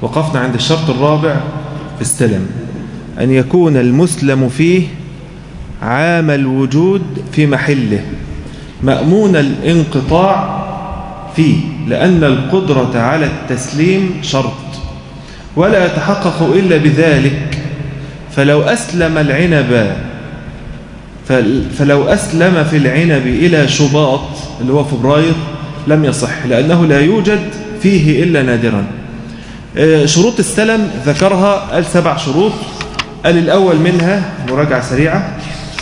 وقفنا عند الشرط الرابع في السلم أن يكون المسلم فيه عام الوجود في محله مأمون الانقطاع فيه لأن القدرة على التسليم شرط ولا يتحقق إلا بذلك فلو أسلم العنب فلو أسلم في العنب إلى شباط اللي هو فبراير لم يصح لأنه لا يوجد فيه إلا نادرا شروط السلم ذكرها قال سبع شروط قال الأول منها مراجعة سريعة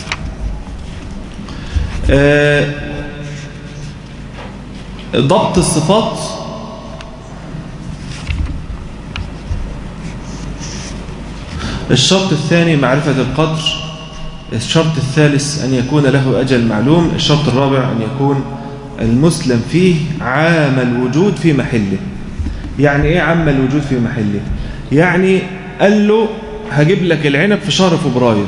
ضبط الصفات الشرط الثاني معرفة القدر الشرط الثالث أن يكون له أجل معلوم الشرط الرابع أن يكون المسلم فيه عام الوجود في محله يعني إيه عام الوجود في محله يعني قال له هجيب لك العنب في شهر فبراير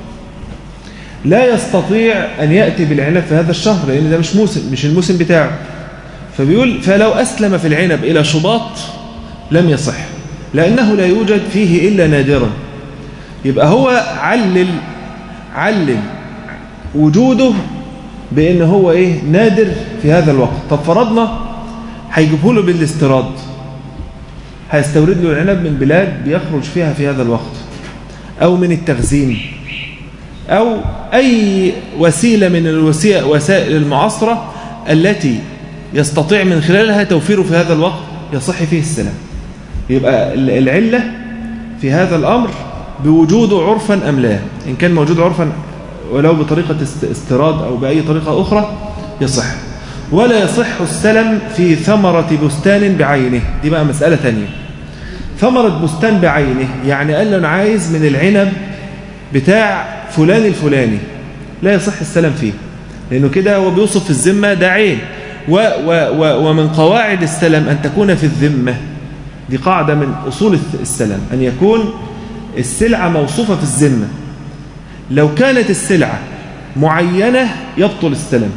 لا يستطيع أن يأتي بالعنب في هذا الشهر لأن ده مش موسم مش الموسم بتاعه فبيقول فلو أسلم في العنب إلى شباط لم يصح لأنه لا يوجد فيه إلا نادرا يبقى هو علل علل وجوده بأن هو إيه نادر في هذا الوقت طب فرضنا هيجيبه له بالاستيراد هيستورد له العنب من بلاد بيخرج فيها في هذا الوقت أو من التخزين أو أي وسيلة من الوسائل المعاصرة التي يستطيع من خلالها توفيره في هذا الوقت يصح فيه السلام يبقى العلة في هذا الأمر بوجوده عرفا أم لا إن كان موجود عرفا ولو بطريقة استيراد أو بأي طريقة أخرى يصح ولا يصح السلم في ثمرة بستان بعينه دي بقى مسألة ثانية ثمرة بستان بعينه يعني قال له أنا عايز من العنب بتاع فلان الفلاني لا يصح السلم فيه لأنه كده هو بيوصف في الذمة ده عين و و و ومن قواعد السلم أن تكون في الذمة دي قاعدة من أصول السلم أن يكون السلعة موصوفة في الذمة لو كانت السلعة معينة يبطل السلم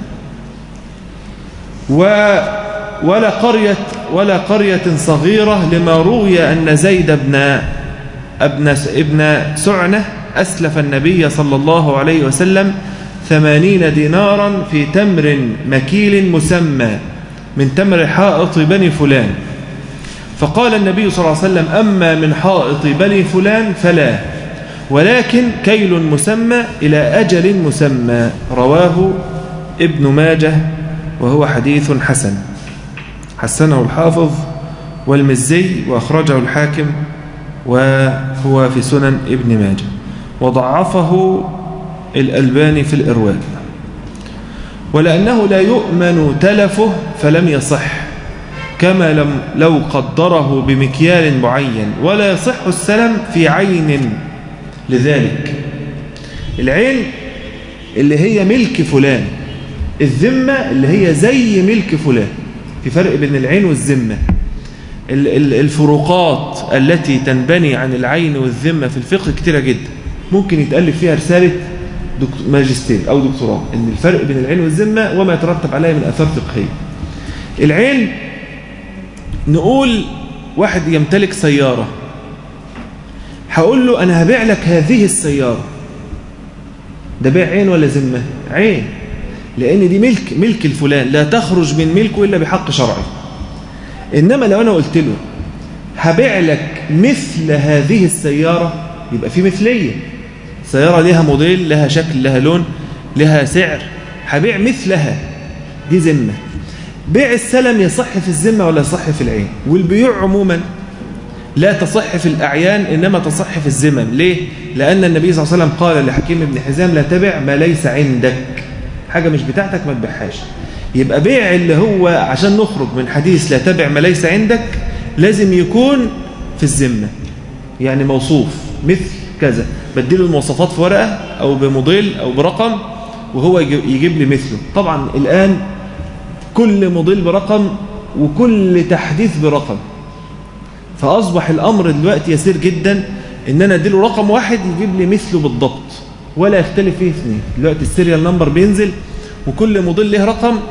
و ولا قرية ولا قرية صغيرة لما روي أن زيد بن ابن ابن سعنة أسلف النبي صلى الله عليه وسلم ثمانين دينارا في تمر مكيل مسمى من تمر حائط بني فلان فقال النبي صلى الله عليه وسلم أما من حائط بني فلان فلا ولكن كيل مسمى إلى أجل مسمى رواه ابن ماجه وهو حديث حسن حسنه الحافظ والمزي وأخرجه الحاكم وهو في سنن ابن ماجه وضعفه الألباني في الإرواء ولأنه لا يؤمن تلفه فلم يصح كما لم لو قدره بمكيال معين ولا يصح السلم في عين لذلك العين اللي هي ملك فلان الذمة اللي هي زي ملك فلان في فرق بين العين والذمة الفروقات التي تنبني عن العين والذمة في الفقه كتيرة جدا ممكن يتألف فيها رسالة ماجستير أو دكتوراه إن الفرق بين العين والذمة وما يترتب عليها من أثار فقهية العين نقول واحد يمتلك سيارة هقول له أنا هبيع لك هذه السيارة ده بيع عين ولا ذمة عين لأن دي ملك ملك الفلان لا تخرج من ملكه إلا بحق شرعي إنما لو أنا قلت له هبيع لك مثل هذه السيارة يبقى في مثلية سيارة لها موديل لها شكل لها لون لها سعر هبيع مثلها دي ذمة بيع السلم يصح في الذمة ولا يصح في العين والبيوع عموما لا تصح في الأعيان إنما تصح في الزمن ليه؟ لأن النبي صلى الله عليه وسلم قال لحكيم بن حزام لا تبع ما ليس عندك حاجة مش بتاعتك ما تبيعهاش يبقى بيع اللي هو عشان نخرج من حديث لا تبع ما ليس عندك لازم يكون في الذمة يعني موصوف مثل كذا بديله المواصفات في ورقة أو بموديل أو برقم وهو يجيب لي مثله طبعا الآن كل موديل برقم وكل تحديث برقم فأصبح الأمر دلوقتي يسير جدا إن أنا أديله رقم واحد يجيب لي مثله بالضبط ولا يختلف فيه اثنين دلوقتي السيريال نمبر بينزل وكل موديل له رقم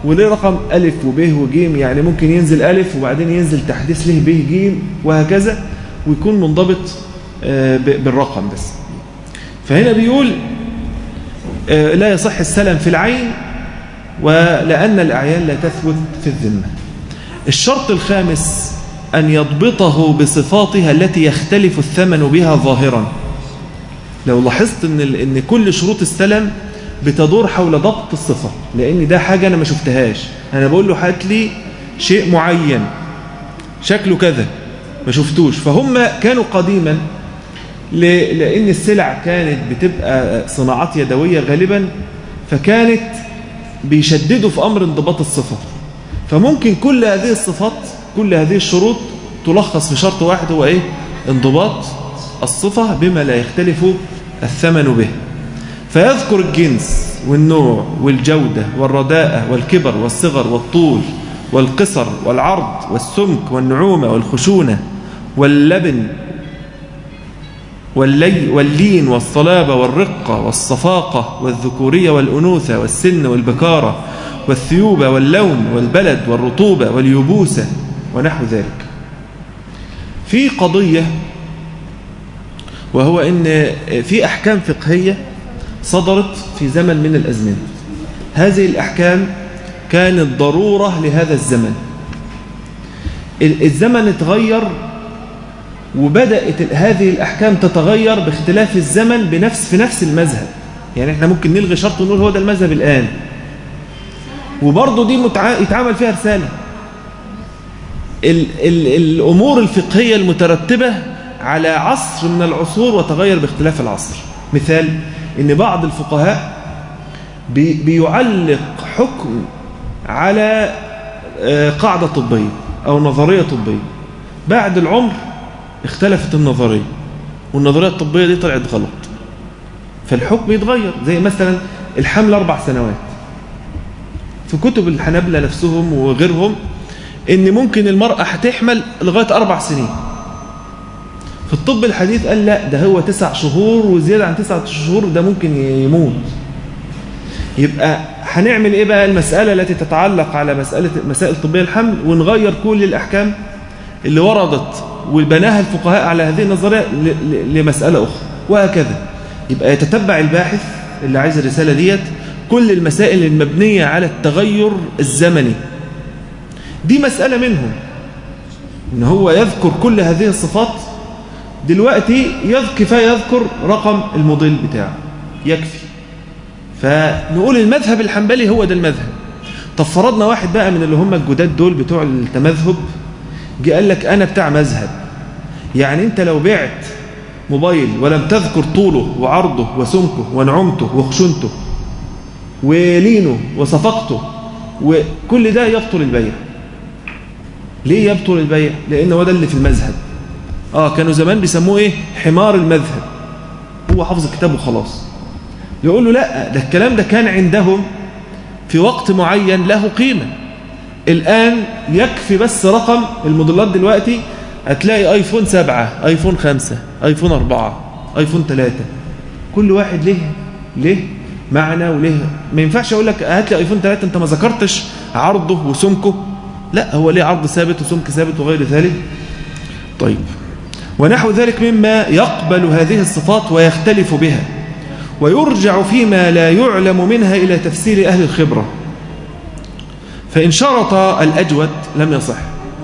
وليه رقم ألف وب وجيم يعني ممكن ينزل ألف وبعدين ينزل تحديث له ب جيم وهكذا ويكون منضبط بالرقم بس فهنا بيقول لا يصح السلم في العين ولأن الأعيان لا تثبت في الذمة الشرط الخامس أن يضبطه بصفاتها التي يختلف الثمن بها ظاهرا لو لاحظت ان ان كل شروط السلم بتدور حول ضبط الصفه لان ده حاجه انا ما شفتهاش انا بقول له هات لي شيء معين شكله كذا ما شفتوش فهم كانوا قديما لان السلع كانت بتبقى صناعات يدويه غالبا فكانت بيشددوا في امر انضباط الصفه فممكن كل هذه الصفات كل هذه الشروط تلخص في شرط واحد هو ايه انضباط الصفة بما لا يختلف الثمن به فيذكر الجنس والنوع والجودة والرداءة والكبر والصغر والطول والقصر والعرض والسمك والنعومة والخشونة واللبن واللي واللين والصلابة والرقة والصفاقة والذكورية والأنوثة والسن والبكارة والثيوبة واللون والبلد والرطوبة واليبوسة ونحو ذلك في قضية وهو ان في احكام فقهية صدرت في زمن من الازمنة هذه الاحكام كانت ضرورة لهذا الزمن الزمن اتغير وبدأت هذه الأحكام تتغير باختلاف الزمن بنفس في نفس المذهب يعني احنا ممكن نلغي شرط ونقول هو ده المذهب الآن وبرضه دي متع... يتعمل فيها رسالة ال... ال... الأمور الفقهية المترتبة على عصر من العصور وتغير باختلاف العصر مثال ان بعض الفقهاء بي... بيعلق حكم على قاعدة طبية أو نظرية طبية بعد العمر اختلفت النظرية والنظرية الطبية دي طلعت غلط فالحكم يتغير زي مثلا الحمل أربع سنوات في كتب الحنابلة نفسهم وغيرهم ان ممكن المرأة هتحمل لغاية أربع سنين في الطب الحديث قال لا ده هو تسع شهور وزيادة عن تسعة شهور ده ممكن يموت يبقى هنعمل ايه بقى المسألة التي تتعلق على مسألة مسائل طبية الحمل ونغير كل الأحكام اللي وردت وبناها الفقهاء على هذه النظرية لمسألة أخرى وهكذا يبقى يتتبع الباحث اللي عايز الرسالة ديت كل المسائل المبنية على التغير الزمني دي مسألة منهم إن هو يذكر كل هذه الصفات دلوقتي كفاية يذكر رقم الموديل بتاعه يكفي فنقول المذهب الحنبلي هو ده المذهب طب فرضنا واحد بقى من اللي هم الجداد دول بتوع التمذهب جه قال لك أنا بتاع مذهب يعني أنت لو بعت موبايل ولم تذكر طوله وعرضه وسمكه ونعومته وخشونته ولينه وصفقته وكل ده يبطل البيع ليه يبطل البيع لأن هو ده اللي في المذهب آه كانوا زمان بيسموه إيه حمار المذهب هو حافظ الكتاب وخلاص يقول له لا ده الكلام ده كان عندهم في وقت معين له قيمة الآن يكفي بس رقم الموديلات دلوقتي هتلاقي ايفون سبعة ايفون خمسة ايفون اربعة ايفون ثلاثة كل واحد ليه ليه معنى وليه ما ينفعش اقول لك هات لي ايفون ثلاثة انت ما ذكرتش عرضه وسمكه لا هو ليه عرض ثابت وسمك ثابت وغير ذلك طيب ونحو ذلك مما يقبل هذه الصفات ويختلف بها ويرجع فيما لا يعلم منها إلى تفسير أهل الخبرة فإن شرط الأجود لم يصح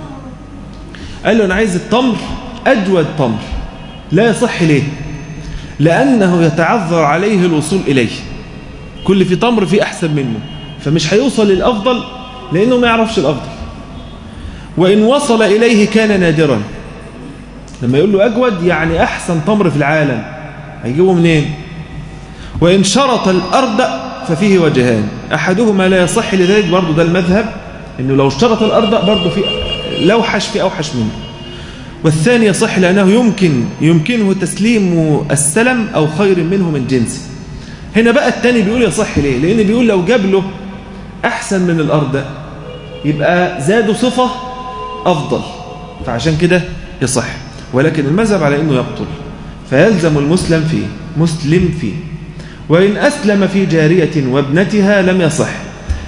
قال له أنا عايز التمر أجود تمر لا يصح ليه لأنه يتعذر عليه الوصول إليه كل في تمر في أحسن منه فمش هيوصل للأفضل لأنه ما يعرفش الأفضل وإن وصل إليه كان نادرا لما يقول له أجود يعني أحسن تمر في العالم هيجيبه منين وإن شرط الأرض ففيه وجهان أحدهما لا يصح لذلك برضه ده المذهب إنه لو اشترط الأرض برضه في لوحش في أوحش منه والثاني يصح لأنه يمكن يمكنه تسليم السلم أو خير منه من جنسه هنا بقى الثاني بيقول يصح ليه لأن بيقول لو جاب له أحسن من الأرض يبقى زادوا صفة أفضل فعشان كده يصح ولكن المذهب على أنه يبطل فيلزم المسلم فيه مسلم فيه وإن أسلم في جارية وابنتها لم يصح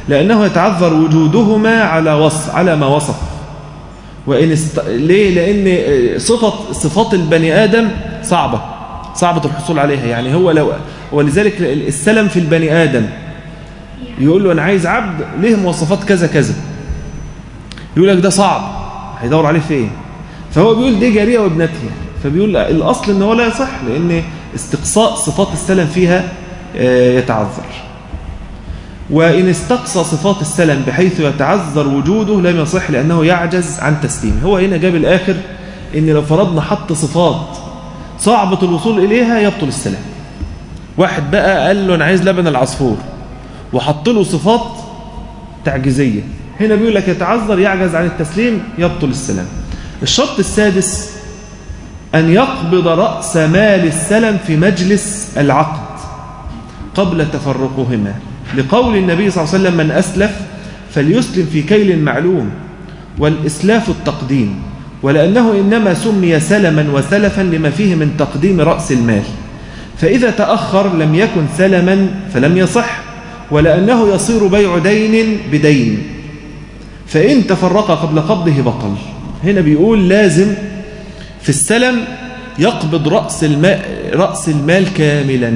لأنه يتعذر وجودهما على وصف على ما وصف وإن است... ليه لأن صفة صفات البني آدم صعبة صعبة الحصول عليها يعني هو لو ولذلك السلم في البني آدم يقول له أنا عايز عبد ليه مواصفات كذا كذا يقول لك ده صعب هيدور عليه فين فهو بيقول دي جارية وابنتها فبيقول الأصل أنه لا يصح لأن استقصاء صفات السلم فيها يتعذر وإن استقصى صفات السلم بحيث يتعذر وجوده لم يصح لأنه يعجز عن تسليمه هو هنا جاب الآخر إن لو فرضنا حط صفات صعبة الوصول إليها يبطل السلام واحد بقى قال له أنا عايز لبن العصفور وحط له صفات تعجيزية هنا بيقول لك يتعذر يعجز عن التسليم يبطل السلام الشرط السادس أن يقبض رأس مال السلم في مجلس العقد قبل تفرقهما لقول النبي صلى الله عليه وسلم من أسلف فليسلم في كيل معلوم والإسلاف التقديم ولأنه إنما سمي سلما وسلفا لما فيه من تقديم رأس المال فإذا تأخر لم يكن سلما فلم يصح ولأنه يصير بيع دين بدين فإن تفرق قبل قبضه بطل هنا بيقول لازم في السلم يقبض رأس المال, رأس المال كاملا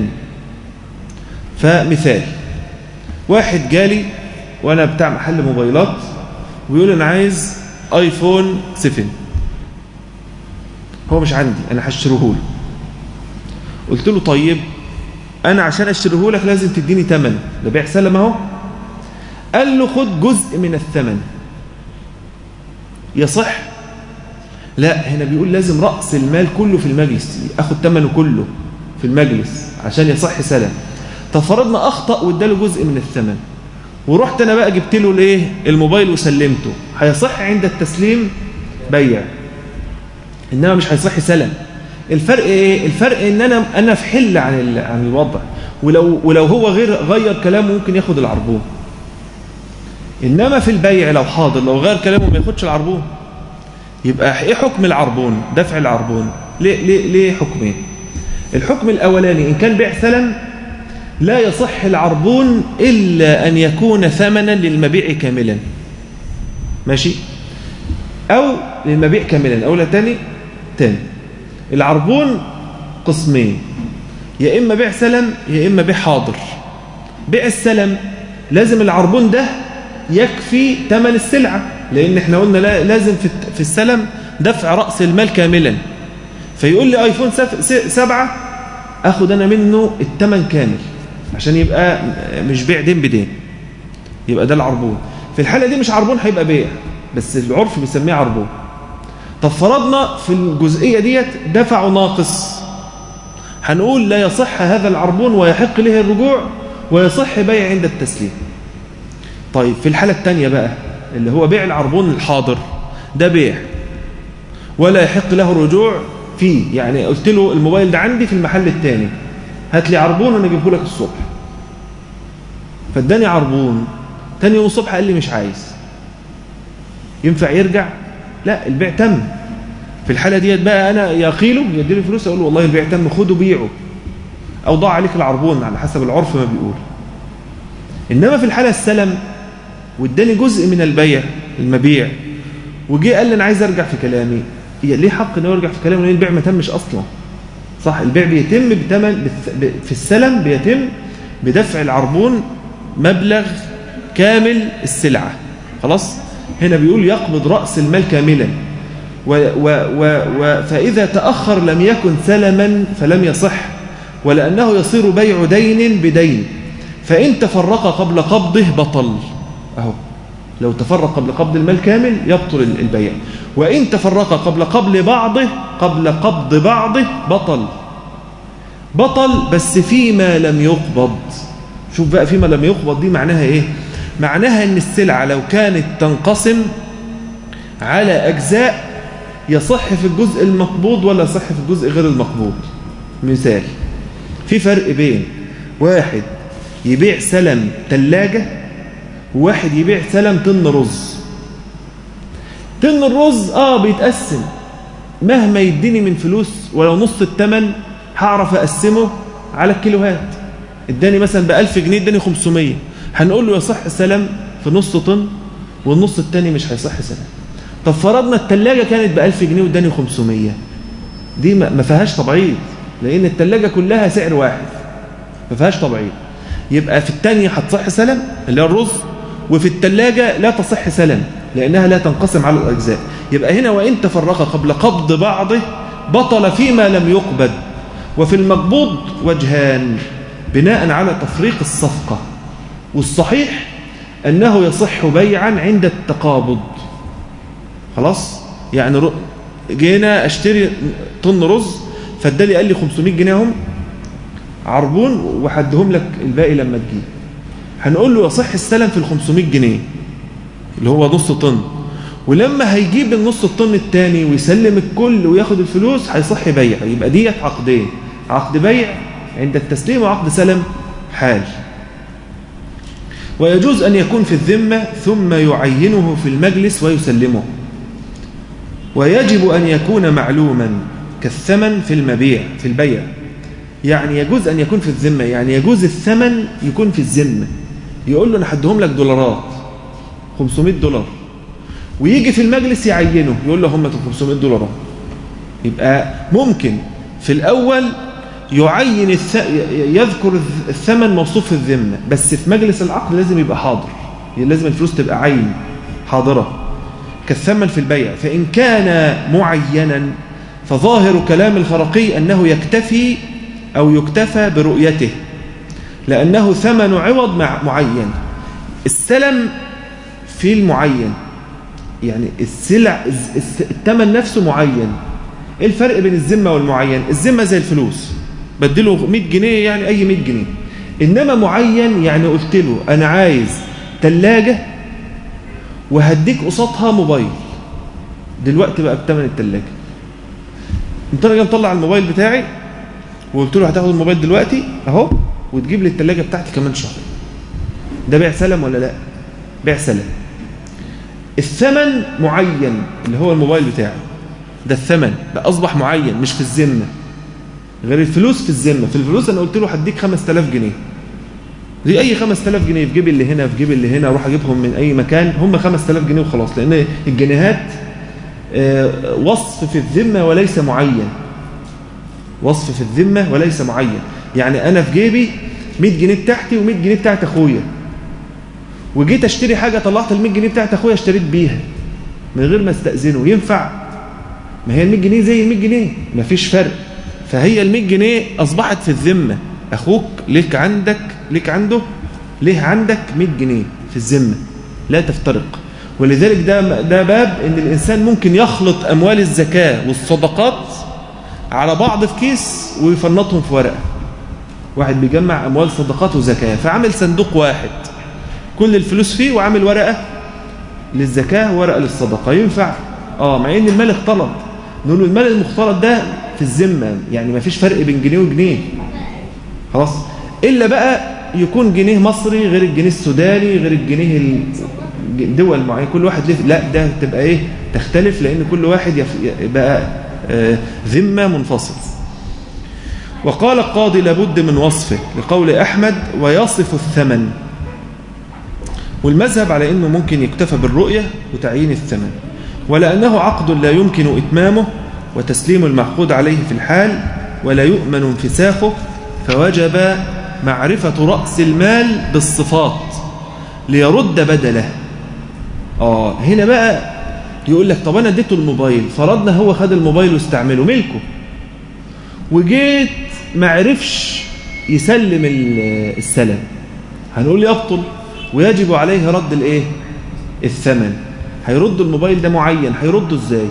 فمثال واحد جالي وانا بتاع محل موبايلات ويقول انا عايز ايفون 7 هو مش عندي انا هشتريه له قلت له طيب انا عشان اشتريه لك لازم تديني ثمن ده بيع سلم اهو قال له خد جزء من الثمن يصح لا هنا بيقول لازم رأس المال كله في المجلس اخد ثمنه كله في المجلس عشان يصح سلم ففرضنا اخطا واداله جزء من الثمن ورحت انا بقى جبت له الايه الموبايل وسلمته هيصح عند التسليم بيع انما مش هيصح سلم الفرق ايه الفرق ان انا انا في حل عن عن الوضع ولو ولو هو غير غير كلامه ممكن ياخد العربون انما في البيع لو حاضر لو غير كلامه ما ياخدش العربون يبقى ايه حكم العربون دفع العربون ليه ليه ليه حكمين الحكم الاولاني ان كان بيع سلم لا يصح العربون إلا أن يكون ثمنا للمبيع كاملا ماشي أو للمبيع كاملا أو لا تاني تاني العربون قسمين يا إما بيع سلم يا إما بيع حاضر بيع السلم لازم العربون ده يكفي ثمن السلعة لأن احنا قلنا لازم في السلم دفع رأس المال كاملا فيقول لي ايفون سبعة اخد انا منه الثمن كامل عشان يبقى مش بيع دين بدين يبقى ده العربون في الحالة دي مش عربون هيبقى بيع بس العرف بيسميه عربون طب فرضنا في الجزئية ديت دفع ناقص هنقول لا يصح هذا العربون ويحق له الرجوع ويصح بيع عند التسليم طيب في الحالة الثانية بقى اللي هو بيع العربون الحاضر ده بيع ولا يحق له الرجوع فيه يعني قلت له الموبايل ده عندي في المحل الثاني هات لي عربون وانا اجيبه لك الصبح فاداني عربون تاني يوم الصبح قال لي مش عايز ينفع يرجع لا البيع تم في الحالة ديت بقى أنا يقيله يديله فلوس أقول له والله البيع تم خده بيعه أو ضاع عليك العربون على حسب العرف ما بيقول إنما في الحالة السلم واداني جزء من البيع المبيع وجي قال لي أنا عايز أرجع في كلامي ليه حق إنه يرجع في كلامه لأن البيع ما تمش أصلا صح البيع بيتم بثمن في السلم بيتم بدفع العربون مبلغ كامل السلعة خلاص هنا بيقول يقبض رأس المال كاملا و و و و فإذا تأخر لم يكن سلما فلم يصح ولأنه يصير بيع دين بدين فإن تفرق قبل قبضه بطل أهو لو تفرق قبل قبض المال كامل يبطل البيع وإن تفرق قبل قبل بعضه قبل قبض بعضه بطل بطل بس فيما لم يقبض شوف بقى فيما لم يقبض دي معناها إيه معناها أن السلعة لو كانت تنقسم على أجزاء يصح في الجزء المقبوض ولا يصح في الجزء غير المقبوض مثال في فرق بين واحد يبيع سلم ثلاجة وواحد يبيع سلم طن رز طن الرز اه بيتقسم مهما يديني من فلوس ولو نص الثمن هعرف اقسمه على الكيلوهات اداني مثلا ب 1000 جنيه اداني 500 هنقول له يصح سلم في نص طن والنص التاني مش هيصح سلم طب فرضنا التلاجة كانت ب 1000 جنيه واداني 500 دي ما فيهاش تبعيض لأن التلاجة كلها سعر واحد ما فيهاش تبعيض يبقى في الثانيه هتصح سلم اللي هي الرز وفي الثلاجة لا تصح سلم لأنها لا تنقسم على الأجزاء يبقى هنا وإن تفرق قبل قبض بعضه بطل فيما لم يقبض وفي المقبوض وجهان بناء على تفريق الصفقة والصحيح أنه يصح بيعا عند التقابض خلاص يعني جينا اشتري طن رز فادالي قال لي 500 جنيه هم عربون وحدهم لك الباقي لما تجيب هنقول له يصح السلم في ال 500 جنيه اللي هو نص طن ولما هيجيب النص الطن الثاني ويسلم الكل وياخد الفلوس هيصح بيع يبقى ديت عقدين عقد بيع عند التسليم وعقد سلم حال ويجوز أن يكون في الذمة ثم يعينه في المجلس ويسلمه ويجب أن يكون معلوما كالثمن في المبيع في البيع يعني يجوز أن يكون في الذمة يعني يجوز الثمن يكون في الذمة يقول له أنا حدهم لك دولارات 500 دولار ويجي في المجلس يعينه يقول له هم 500 دولار يبقى ممكن في الأول يعين الث... يذكر الثمن موصوف في الذمة بس في مجلس العقد لازم يبقى حاضر لازم الفلوس تبقى عين حاضرة كالثمن في البيع فإن كان معينا فظاهر كلام الخرقي أنه يكتفي أو يكتفى برؤيته لأنه ثمن عوض معين السلم في المعين يعني السلع الثمن نفسه معين ايه الفرق بين الذمه والمعين الذمه زي الفلوس بدله 100 جنيه يعني اي 100 جنيه انما معين يعني قلت له انا عايز ثلاجه وهديك قصادها موبايل دلوقتي بقى بثمن الثلاجه انت راجل مطلع الموبايل بتاعي وقلت له هتاخد الموبايل دلوقتي اهو وتجيب لي الثلاجه بتاعتي كمان شهر ده بيع سلم ولا لا بيع سلم الثمن معين اللي هو الموبايل بتاعي ده الثمن ده أصبح معين مش في الذمة غير الفلوس في الذمة في الفلوس أنا قلت له هديك 5000 جنيه دي أي 5000 جنيه في جيب اللي هنا في جيب اللي هنا أروح أجيبهم من أي مكان هم 5000 جنيه وخلاص لأن الجنيهات وصف في الذمة وليس معين وصف في الذمة وليس معين يعني أنا في جيبي 100 جنيه بتاعتي و100 جنيه بتاعت أخويا وجيت اشتري حاجة طلعت ال 100 جنيه بتاعت اخويا اشتريت بيها من غير ما استأذنه ينفع ما هي ال 100 جنيه زي ال 100 جنيه ما فيش فرق فهي ال 100 جنيه اصبحت في الذمة اخوك ليك عندك ليك عنده ليه عندك 100 جنيه في الذمة لا تفترق ولذلك ده ده باب ان الانسان ممكن يخلط اموال الزكاة والصدقات على بعض في كيس ويفنطهم في ورقة واحد بيجمع اموال صدقات وزكاة فعمل صندوق واحد كل الفلوس فيه وعامل ورقة للزكاة وورقة للصدقة ينفع اه مع ان المال اختلط نقول له المال المختلط ده في الذمة يعني ما فيش فرق بين جنيه وجنيه خلاص إلا بقى يكون جنيه مصري غير الجنيه السوداني غير الجنيه الدول معينة كل واحد ليه لا ده تبقى ايه تختلف لان كل واحد يبقى آه ذمة منفصل وقال القاضي لابد من وصفه لقول أحمد ويصف الثمن والمذهب على أنه ممكن يكتفى بالرؤية وتعيين الثمن ولأنه عقد لا يمكن إتمامه وتسليم المعقود عليه في الحال ولا يؤمن انفساخه فوجب معرفة رأس المال بالصفات ليرد بدله آه هنا بقى يقول لك طب أنا اديته الموبايل فرضنا هو خد الموبايل واستعمله ملكه وجيت معرفش يسلم السلم هنقول يبطل ويجب عليه رد الايه الثمن هيرد الموبايل ده معين هيرده ازاي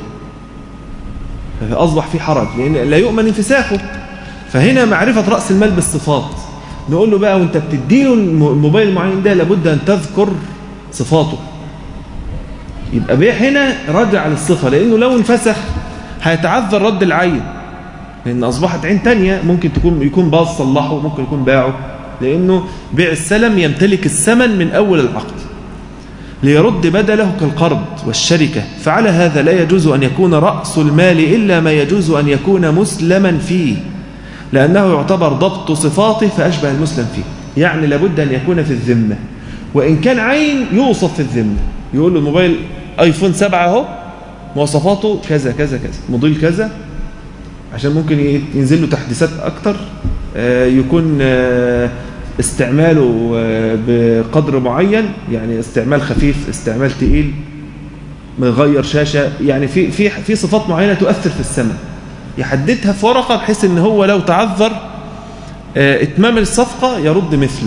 فأصبح في حرج لأن لا يؤمن انفساخه فهنا معرفة رأس المال بالصفات نقول له بقى وانت بتديله الموبايل المعين ده لابد أن تذكر صفاته يبقى بيع هنا رجع للصفة لأنه لو انفسخ هيتعذر رد العين لأن أصبحت عين تانية ممكن تكون يكون باظ صلحه ممكن يكون باعه لأنه بيع السلم يمتلك الثمن من أول العقد ليرد بدله كالقرض والشركة فعلى هذا لا يجوز أن يكون رأس المال إلا ما يجوز أن يكون مسلما فيه لأنه يعتبر ضبط صفاته فأشبه المسلم فيه يعني لابد أن يكون في الذمة وإن كان عين يوصف في الذمة يقول له الموبايل ايفون 7 اهو مواصفاته كذا كذا كذا موديل كذا عشان ممكن ينزل له تحديثات اكتر يكون استعماله بقدر معين يعني استعمال خفيف استعمال تقيل مغير شاشة يعني في في في صفات معينة تؤثر في السمع يحددها في ورقة بحيث ان هو لو تعذر اتمام الصفقة يرد مثله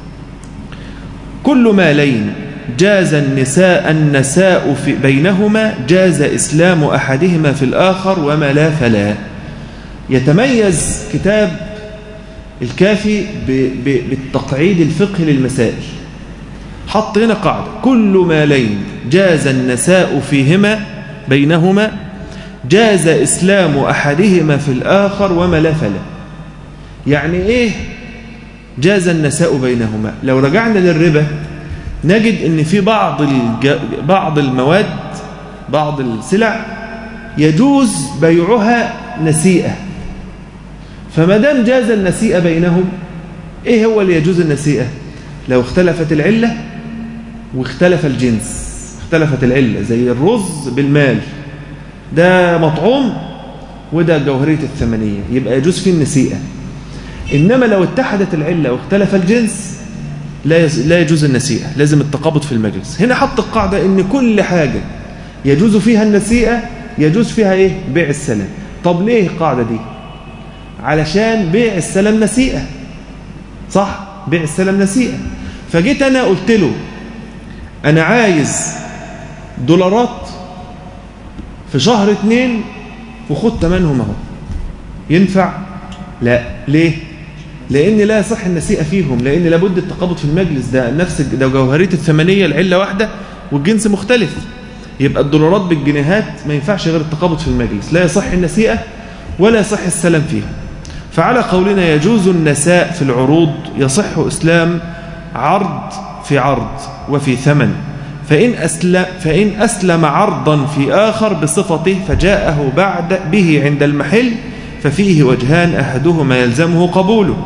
كل ما لين جاز النساء النساء في بينهما جاز إسلام أحدهما في الآخر وما لا فلا يتميز كتاب الكافي بالتقعيد الفقهي للمسائل حط هنا قاعدة كل ما لين جاز النساء فيهما بينهما جاز إسلام أحدهما في الآخر وما لا فلا يعني إيه جاز النساء بينهما لو رجعنا للربا نجد ان في بعض الج... بعض المواد بعض السلع يجوز بيعها نسيئة فما دام جاز النسيئة بينهم ايه هو اللي يجوز النسيئة لو اختلفت العلة واختلف الجنس اختلفت العلة زي الرز بالمال ده مطعوم وده جوهرية الثمنية يبقى يجوز فيه النسيئة إنما لو اتحدت العلة واختلف الجنس لا لا يجوز النسيئة لازم التقابض في المجلس هنا حط القاعدة ان كل حاجة يجوز فيها النسيئة يجوز فيها ايه بيع السلام طب ليه القاعدة دي علشان بيع السلام نسيئة صح بيع السلام نسيئة فجيت انا قلت له انا عايز دولارات في شهر اتنين وخد تمنهم اهو ينفع لا ليه لأن لا يصح النسيئة فيهم لأن لابد التقابض في المجلس ده نفس ده جوهرية الثمنية العلة واحدة والجنس مختلف يبقى الدولارات بالجنيهات ما ينفعش غير التقابض في المجلس لا يصح النسيئة ولا يصح السلام فيهم فعلى قولنا يجوز النساء في العروض يصح إسلام عرض في عرض وفي ثمن فإن أسلم, فإن أسلم عرضا في آخر بصفته فجاءه بعد به عند المحل ففيه وجهان أحدهما يلزمه قبوله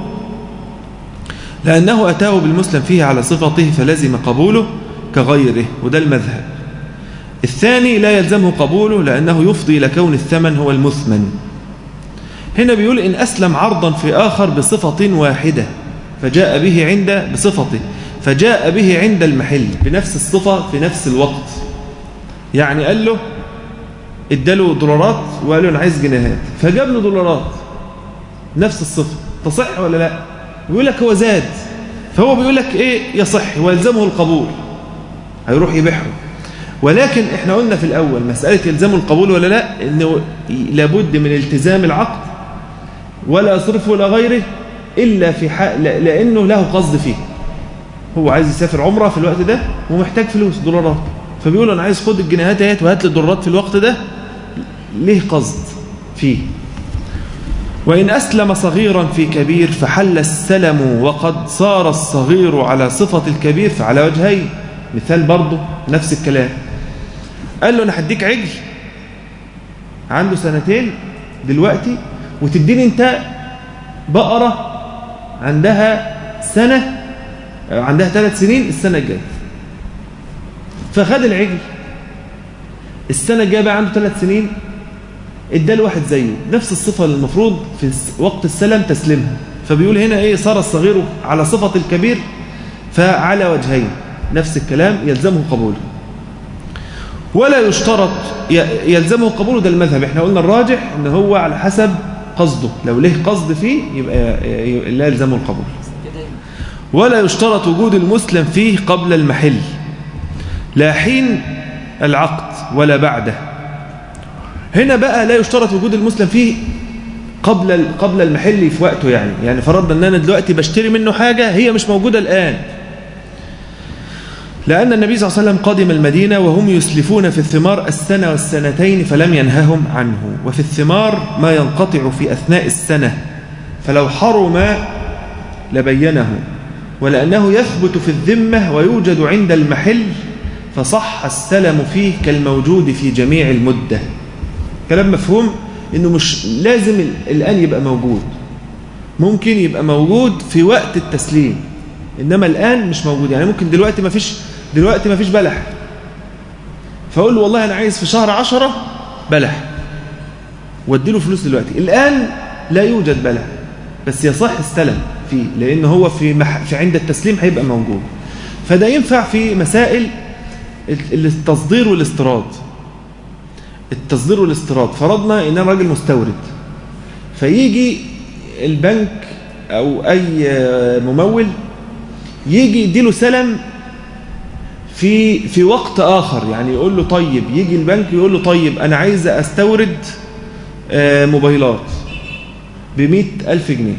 لأنه أتاه بالمسلم فيه على صفته فلزم قبوله كغيره وده المذهب الثاني لا يلزمه قبوله لأنه يفضي إلى كون الثمن هو المثمن هنا بيقول إن أسلم عرضا في آخر بصفة واحدة فجاء به عند بصفته فجاء به عند المحل بنفس الصفة في نفس الوقت يعني قال له اداله دولارات وقال له انا عايز جنيهات فجاب له دولارات نفس الصفة تصح ولا لا بيقول لك هو زاد فهو بيقول لك ايه يصح ويلزمه القبول هيروح يبيعه ولكن احنا قلنا في الاول مسألة يلزمه القبول ولا لا انه لابد من التزام العقد ولا يصرفه الى غيره الا في حق لانه له قصد فيه هو عايز يسافر عمره في الوقت ده ومحتاج فلوس دولارات فبيقول انا عايز خد الجنيهات اهيت وهات لي الدولارات في الوقت ده ليه قصد فيه وإن أسلم صغيرا في كبير فحل السلم وقد صار الصغير على صفة الكبير فعلى وجهين مثال برضه نفس الكلام قال له أنا هديك عجل عنده سنتين دلوقتي وتديني انت بقرة عندها سنة عندها ثلاث سنين السنة الجاية فخد العجل السنة الجاية بقى عنده ثلاث سنين اداله واحد زيه نفس الصفة اللي المفروض في وقت السلام تسليمها فبيقول هنا ايه صار الصغير على صفة الكبير فعلى وجهين نفس الكلام يلزمه قبوله ولا يشترط يلزمه قبوله ده المذهب احنا قلنا الراجح ان هو على حسب قصده لو له قصد فيه يبقى لا يلزمه القبول ولا يشترط وجود المسلم فيه قبل المحل لا حين العقد ولا بعده هنا بقى لا يشترط وجود المسلم فيه قبل قبل المحل في وقته يعني يعني فرضنا ان انا دلوقتي بشتري منه حاجة هي مش موجودة الآن لأن النبي صلى الله عليه وسلم قدم المدينة وهم يسلفون في الثمار السنة والسنتين فلم ينههم عنه وفي الثمار ما ينقطع في أثناء السنة فلو حرم لبينه ولأنه يثبت في الذمة ويوجد عند المحل فصح السلم فيه كالموجود في جميع المدة كلام مفهوم انه مش لازم الآن يبقى موجود ممكن يبقى موجود في وقت التسليم إنما الآن مش موجود يعني ممكن دلوقتي ما فيش دلوقتي ما فيش بلح فأقول له والله أنا عايز في شهر عشرة بلح وادي له فلوس دلوقتي الآن لا يوجد بلح بس يصح السلم فيه لأن هو في, مح... في عند التسليم هيبقى موجود فده ينفع في مسائل التصدير والاستيراد التصدير والاستيراد فرضنا ان انا راجل مستورد فيجي البنك او اي ممول يجي يديله سلم في في وقت اخر يعني يقول له طيب يجي البنك يقول له طيب انا عايز استورد موبايلات ب ألف جنيه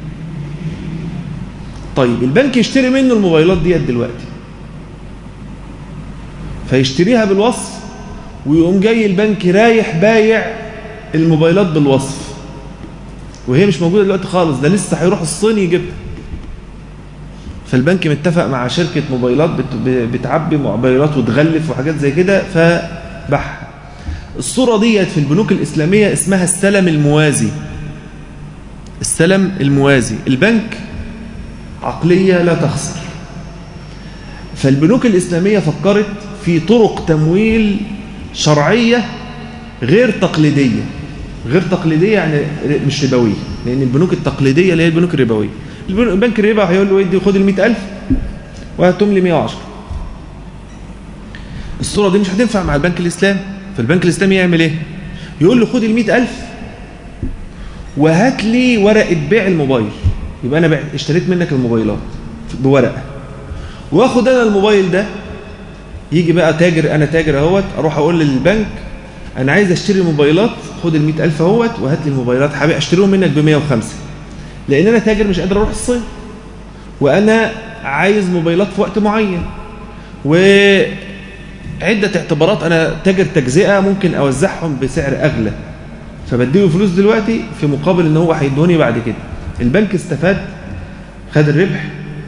طيب البنك يشتري منه الموبايلات ديت دلوقتي فيشتريها بالوصف ويقوم جاي البنك رايح بايع الموبايلات بالوصف وهي مش موجودة دلوقتي خالص ده لسه هيروح الصين يجيبها فالبنك متفق مع شركة موبايلات بتعبي موبايلات وتغلف وحاجات زي كده فبح الصورة ديت في البنوك الإسلامية اسمها السلم الموازي السلم الموازي البنك عقلية لا تخسر فالبنوك الإسلامية فكرت في طرق تمويل شرعية غير تقليدية غير تقليدية يعني مش ربوية لأن البنوك التقليدية اللي هي البنوك الربوية البنك الربا هيقول له ادي خد ال 100000 وهاتهم لي 110 الصورة دي مش هتنفع مع البنك الإسلامي فالبنك الإسلامي يعمل إيه؟ يقول له خد ال 100000 وهات لي ورقة بيع الموبايل يبقى أنا اشتريت منك الموبايلات بورقة واخد أنا الموبايل ده يجي بقى تاجر أنا تاجر اهوت أروح أقول للبنك أنا عايز أشتري موبايلات خد ال 100000 اهوت وهات لي الموبايلات حبيبي أشتريهم منك ب 105 لأن أنا تاجر مش قادر أروح الصين وأنا عايز موبايلات في وقت معين وعدة اعتبارات أنا تاجر تجزئة ممكن أوزعهم بسعر أغلى فبديه فلوس دلوقتي في مقابل ان هو هيدوني بعد كده البنك استفاد خد الربح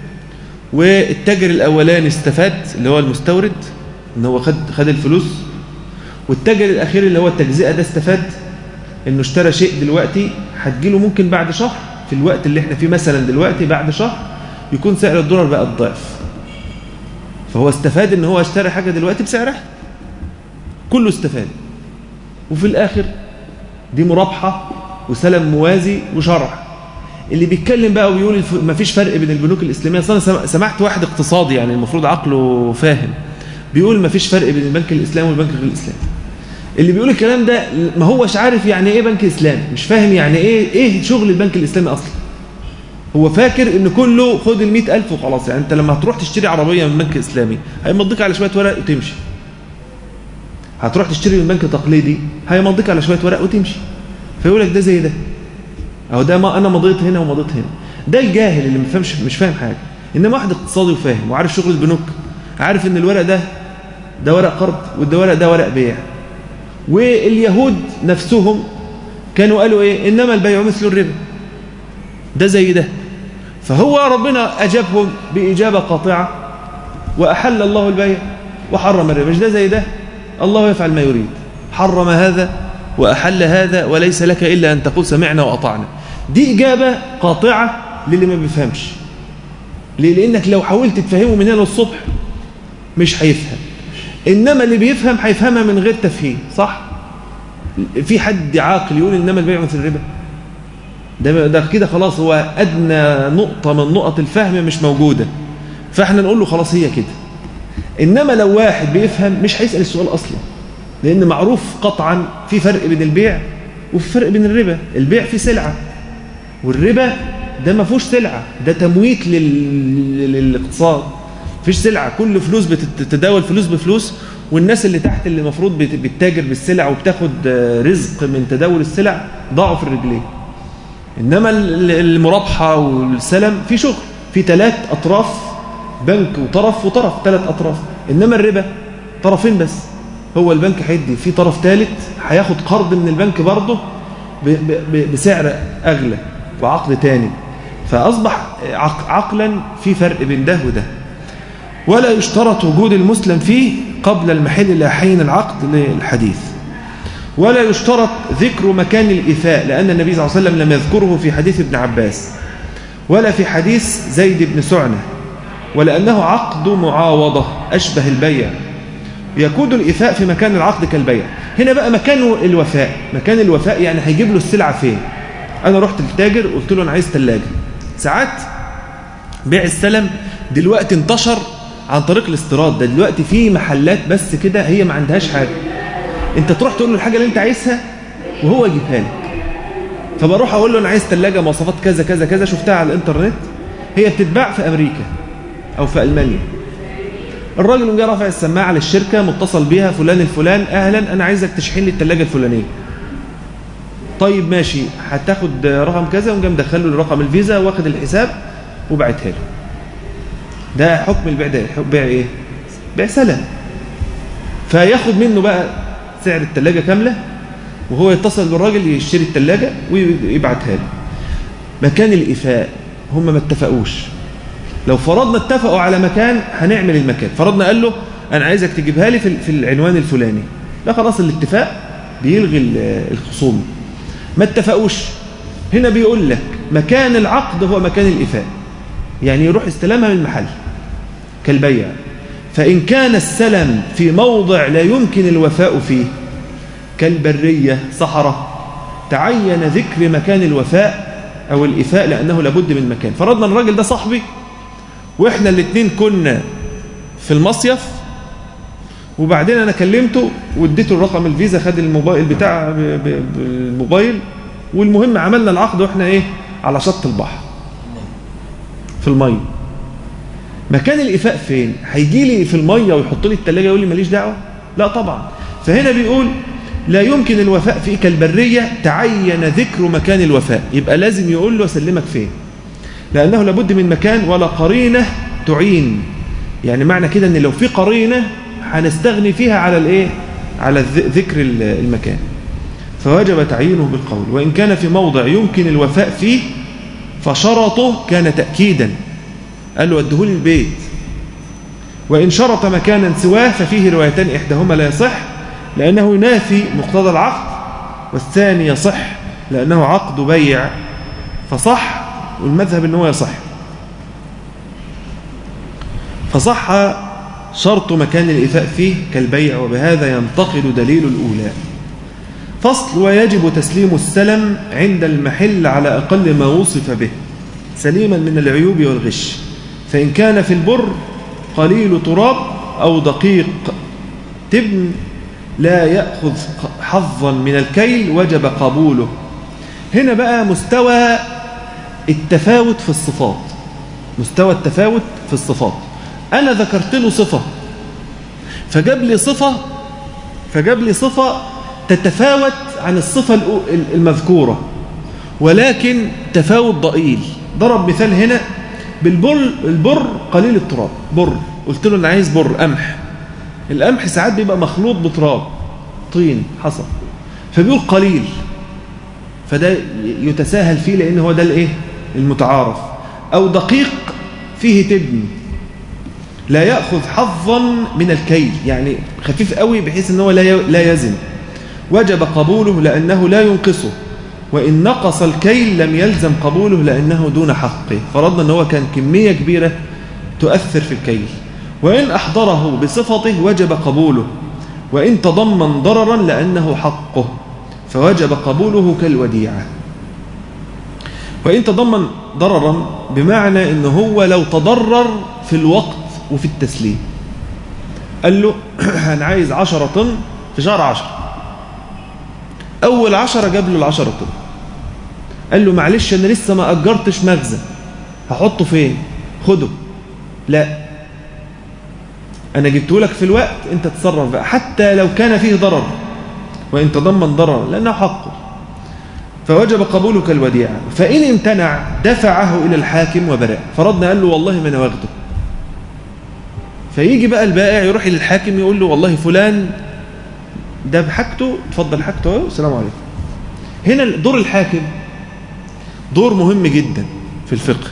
والتاجر الاولاني استفاد اللي هو المستورد ان هو خد خد الفلوس والتاجر الاخير اللي هو التجزئه ده استفاد انه اشترى شيء دلوقتي هتجيله ممكن بعد شهر في الوقت اللي احنا فيه مثلا دلوقتي بعد شهر يكون سعر الدولار بقى الضعف فهو استفاد ان هو اشترى حاجه دلوقتي بسعرها كله استفاد وفي الاخر دي مرابحة وسلم موازي وشرع اللي بيتكلم بقى ويقول ما فيش فرق بين البنوك الإسلامية أصلا سمعت واحد اقتصادي يعني المفروض عقله فاهم بيقول ما فيش فرق بين البنك الإسلامي والبنك غير الإسلامي اللي بيقول الكلام ده ما هوش عارف يعني ايه بنك إسلامي مش فاهم يعني ايه ايه شغل البنك الإسلامي أصلا هو فاكر ان كله خد ال ألف وخلاص يعني انت لما هتروح تشتري عربية من بنك إسلامي هيمضيك على شوية ورق وتمشي هتروح تشتري من بنك تقليدي هيمضيك على شوية ورق وتمشي فيقول لك ده زي ده أو ده ما أنا مضيت هنا ومضيت هنا ده الجاهل اللي مفهمش مش فاهم حاجة إنما واحد اقتصادي وفاهم وعارف شغل البنوك عارف إن الورق ده ده ورق قرض وده ورق ده ورق بيع واليهود نفسهم كانوا قالوا إيه إنما البيع مثل الربا ده زي ده فهو ربنا أجابهم بإجابة قاطعة وأحل الله البيع وحرم الربا مش ده زي ده الله يفعل ما يريد حرم هذا وأحل هذا وليس لك إلا أن تقول سمعنا وأطعنا دي إجابة قاطعة للي ما بيفهمش ليه؟ لأنك لو حاولت تفهمه من هنا الصبح مش هيفهم إنما اللي بيفهم هيفهمها من غير تفهيم صح؟ في حد عاقل يقول إنما البيع مثل الربا ده, ده كده خلاص هو أدنى نقطة من نقط الفهم مش موجودة فإحنا نقول له خلاص هي كده إنما لو واحد بيفهم مش هيسأل السؤال أصلا لأن معروف قطعا في فرق بين البيع وفي فرق بين الربا البيع في سلعة والربا ده ما فيهوش سلعة ده تمويت لل... للاقتصاد فيش سلعة كل فلوس بتتداول فلوس بفلوس والناس اللي تحت اللي المفروض بتتاجر بالسلع وبتاخد رزق من تداول السلع ضاعوا في الرجلين إنما المرابحة والسلم في شغل في ثلاث أطراف بنك وطرف وطرف ثلاث أطراف إنما الربا طرفين بس هو البنك هيدي في طرف ثالث هياخد قرض من البنك برضه بسعر أغلى وعقد تاني فأصبح عقلا في فرق بين ده وده ولا يشترط وجود المسلم فيه قبل المحل إلى حين العقد للحديث ولا يشترط ذكر مكان الإيفاء لأن النبي صلى الله عليه وسلم لم يذكره في حديث ابن عباس ولا في حديث زيد بن سعنة ولأنه عقد معاوضة أشبه البيع يكون الإفاء في مكان العقد كالبيع هنا بقى مكان الوفاء مكان الوفاء يعني هيجيب له السلعة فين أنا رحت للتاجر قلت له أنا عايز ثلاجة ساعات بيع السلم دلوقتي انتشر عن طريق الاستيراد ده دلوقتي في محلات بس كده هي ما عندهاش حاجة انت تروح تقول له الحاجة اللي انت عايزها وهو يجيبها لك فبروح اقول له انا عايز ثلاجة مواصفات كذا كذا كذا شفتها على الانترنت هي بتتباع في امريكا او في المانيا الراجل جه رافع السماعه للشركه متصل بيها فلان الفلان اهلا انا عايزك تشحن لي الثلاجه الفلانيه طيب ماشي هتاخد رقم كذا وقام مدخل له رقم الفيزا واخد الحساب وبعتها له ده حكم البيع ده بيع ايه بيع سلم فياخد منه بقى سعر الثلاجه كامله وهو يتصل بالراجل يشتري الثلاجه ويبعتها له مكان الإفاء هم ما اتفقوش لو فرضنا اتفقوا على مكان هنعمل المكان فرضنا قال له أنا عايزك تجيبها لي في العنوان الفلاني لا خلاص الاتفاق بيلغي الخصوم ما اتفقوش هنا بيقول لك مكان العقد هو مكان الإفاء يعني يروح استلامها من المحل كالبيع فإن كان السلم في موضع لا يمكن الوفاء فيه كالبرية صحراء تعين ذكر مكان الوفاء أو الإفاء لأنه لابد من مكان فرضنا الراجل ده صاحبي وإحنا الاثنين كنا في المصيف وبعدين أنا كلمته واديته الرقم الفيزا خد الموبايل بتاع بالموبايل والمهم عملنا العقد وإحنا إيه على شط البحر في المية مكان الإفاء فين هيجي لي في المية ويحط لي التلاجة يقول لي ماليش دعوة لا طبعا فهنا بيقول لا يمكن الوفاء فيه كالبرية تعين ذكر مكان الوفاء يبقى لازم يقول له أسلمك فين لأنه لابد من مكان ولا قرينة تعين يعني معنى كده أن لو في قرينة هنستغني فيها على الإيه على ذكر المكان فوجب تعيينه بالقول وإن كان في موضع يمكن الوفاء فيه فشرطه كان تأكيدا قال له ادهولي البيت وإن شرط مكانا سواه ففيه روايتان إحداهما لا يصح لأنه ينافي مقتضى العقد والثاني يصح لأنه عقد بيع فصح والمذهب أنه يصح فصح شرط مكان الإفاء فيه كالبيع وبهذا ينتقد دليل الأولى فصل ويجب تسليم السلم عند المحل على أقل ما وصف به سليما من العيوب والغش فإن كان في البر قليل تراب أو دقيق تبن لا يأخذ حظا من الكيل وجب قبوله هنا بقى مستوى التفاوت في الصفات مستوى التفاوت في الصفات أنا ذكرت له صفة فجاب لي صفة فجاب لي صفة تتفاوت عن الصفة المذكورة ولكن تفاوت ضئيل ضرب مثال هنا بالبر البر قليل التراب بر قلت له أنا عايز بر قمح القمح ساعات بيبقى مخلوط بتراب طين حصى فبيقول قليل فده يتساهل فيه لأن هو ده الايه المتعارف أو دقيق فيه تبن لا يأخذ حظا من الكيل يعني خفيف قوي بحيث أنه لا يزن وجب قبوله لأنه لا ينقصه وإن نقص الكيل لم يلزم قبوله لأنه دون حقه فرضنا أنه كان كمية كبيرة تؤثر في الكيل وإن أحضره بصفته وجب قبوله وإن تضمن ضررا لأنه حقه فوجب قبوله كالوديعة وإن تضمن ضررا بمعنى أنه هو لو تضرر في الوقت وفي التسليم قال له أنا عايز عشرة طن في شهر عشر أول عشرة جاب له العشرة طن قال له معلش أنا لسه ما أجرتش مخزن هحطه فين خده لا أنا جبته لك في الوقت أنت تصرف بقى حتى لو كان فيه ضرر وإن تضمن ضرر لأنه حقه فوجب قبولك الوديعة فإن امتنع دفعه إلى الحاكم وبرأ فرضنا قال له والله ما أنا واخده فيجي بقى البائع يروح للحاكم يقول له والله فلان ده بحاجته اتفضل حاجته اهو السلام عليكم هنا دور الحاكم دور مهم جدا في الفقه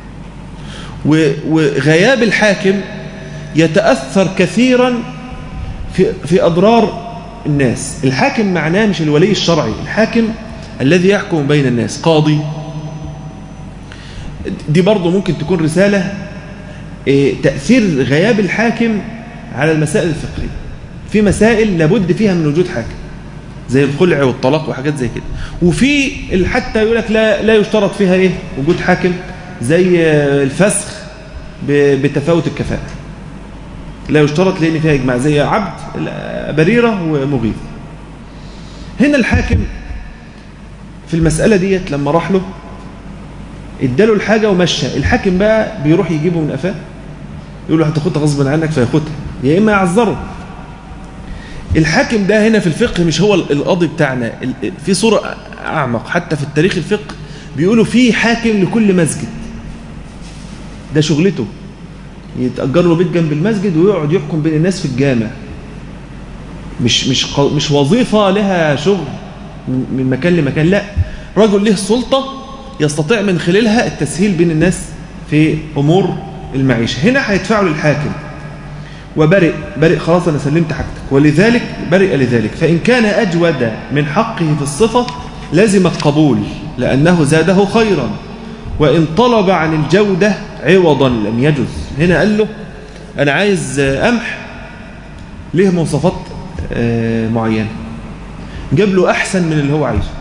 وغياب الحاكم يتأثر كثيرا في, في أضرار الناس الحاكم معناه مش الولي الشرعي الحاكم الذي يحكم بين الناس قاضي دي برضه ممكن تكون رسالة إيه تأثير غياب الحاكم على المسائل الفقهية في مسائل لابد فيها من وجود حاكم زي الخلع والطلاق وحاجات زي كده وفي حتى يقول لك لا لا يشترط فيها ايه وجود حاكم زي الفسخ بتفاوت الكفاءة لا يشترط لان فيها اجماع زي عبد بريرة ومغيث هنا الحاكم في المسألة ديت لما راح له اداله الحاجة ومشى الحاكم بقى بيروح يجيبه من قفاه يقول له هتاخدها غصبا عنك فياخدها يا اما يعذره الحاكم ده هنا في الفقه مش هو القاضي بتاعنا في صورة أعمق حتى في التاريخ الفقه بيقولوا في حاكم لكل مسجد ده شغلته يتأجر له بيت جنب المسجد ويقعد يحكم بين الناس في الجامع مش مش مش وظيفة لها شغل من مكان لمكان لا رجل له سلطة يستطيع من خلالها التسهيل بين الناس في أمور المعيشة هنا هيدفعوا للحاكم وبرئ برئ خلاص أنا سلمت حاجتك ولذلك برئ لذلك فإن كان أجود من حقه في الصفة لازم القبول لأنه زاده خيرا وإن طلب عن الجودة عوضا لم يجز هنا قال له أنا عايز أمح ليه مواصفات معينة جاب له أحسن من اللي هو عايزه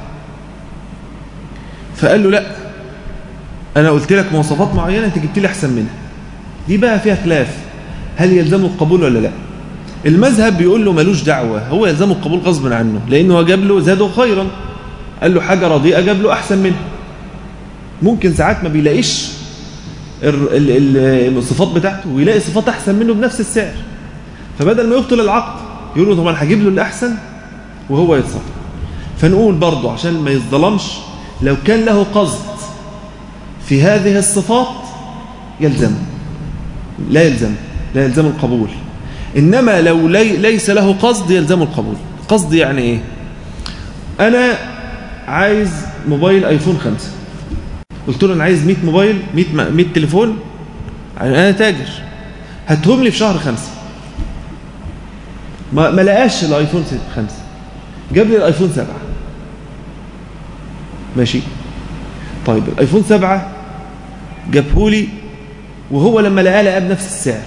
فقال له لا أنا قلت لك مواصفات معينة أنت جبت لي أحسن منها دي بقى فيها خلاف هل يلزمه القبول ولا لا المذهب بيقول له ملوش دعوة هو يلزمه القبول غصبا عنه لأنه جاب له زاده خيرا قال له حاجة رديئة جاب له أحسن منها ممكن ساعات ما بيلاقيش الصفات بتاعته ويلاقي صفات أحسن منه بنفس السعر فبدل ما يبطل العقد يقول له طبعا هجيب له الأحسن وهو يتصرف فنقول برضه عشان ما يظلمش لو كان له قصد في هذه الصفات يلزمه لا يلزم لا يلزم القبول إنما لو لي ليس له قصد يلزم القبول قصد يعني إيه أنا عايز موبايل ايفون 5 قلت له أنا عايز 100 موبايل 100, 100 تليفون أنا تاجر هاتهم لي في شهر 5 ما, ما لقاش الايفون 5 جاب لي الايفون 7 ماشي طيب الايفون 7 جابه لي وهو لما لقاه لقاه بنفس السعر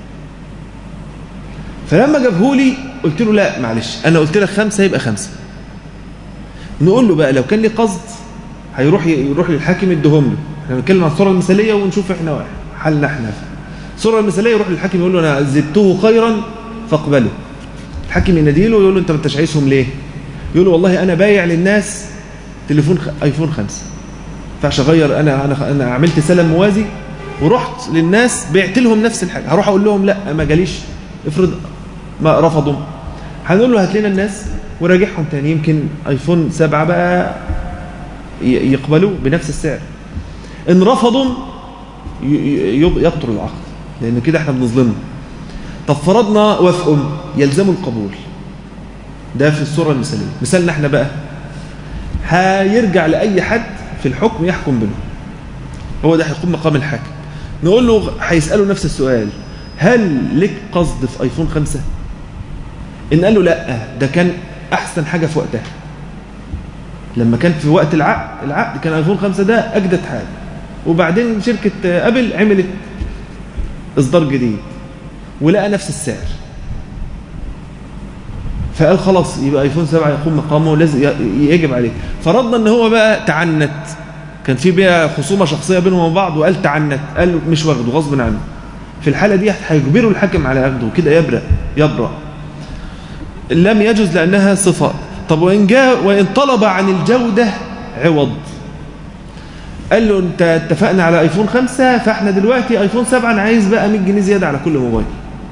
فلما جابه لي قلت له لا معلش انا قلت لك خمسة يبقى خمسة نقول له بقى لو كان لي قصد هيروح يروح للحاكم يديهم له احنا بنتكلم عن الصوره المثاليه ونشوف احنا حالنا احنا الصوره المثاليه يروح للحاكم يقول له انا زدته خيرا فاقبله الحاكم ينادي له ويقول له انت ما انتش عايزهم ليه يقول له والله انا بايع للناس تليفون خ... ايفون 5 ينفعش اغير انا انا انا عملت سلم موازي ورحت للناس بعت لهم نفس الحاجه هروح اقول لهم لا ما جاليش افرض ما رفضوا هنقول له هات لنا الناس وراجعهم تاني يمكن ايفون 7 بقى يقبلوا بنفس السعر ان رفضوا يبطل العقد لان كده احنا بنظلمهم طب فرضنا وافقوا يلزموا القبول ده في الصورة المثالية مثالنا احنا بقى هيرجع لأي حد في الحكم يحكم بينهم هو ده هيقوم مقام الحاكم نقول له هيسأله نفس السؤال هل لك قصد في ايفون خمسة ان قال له لا ده كان احسن حاجة في وقتها لما كان في وقت العقد العقد كان ايفون خمسة ده اجدد حاجة وبعدين شركة ابل عملت اصدار جديد ولقى نفس السعر فقال خلاص يبقى ايفون 7 يقوم مقامه لازم يجب عليه فرضنا ان هو بقى تعنت كان في بقى خصومه شخصيه بينهم وبين بعض وقال تعنت قال مش واخده غصب عنه في الحاله دي هيجبروا الحاكم على اخده وكده يبرأ يبرأ لم يجوز لانها صفه طب وان جاء وان طلب عن الجوده عوض قال له انت اتفقنا على ايفون 5 فاحنا دلوقتي ايفون 7 انا عايز بقى 100 جنيه زياده على كل موبايل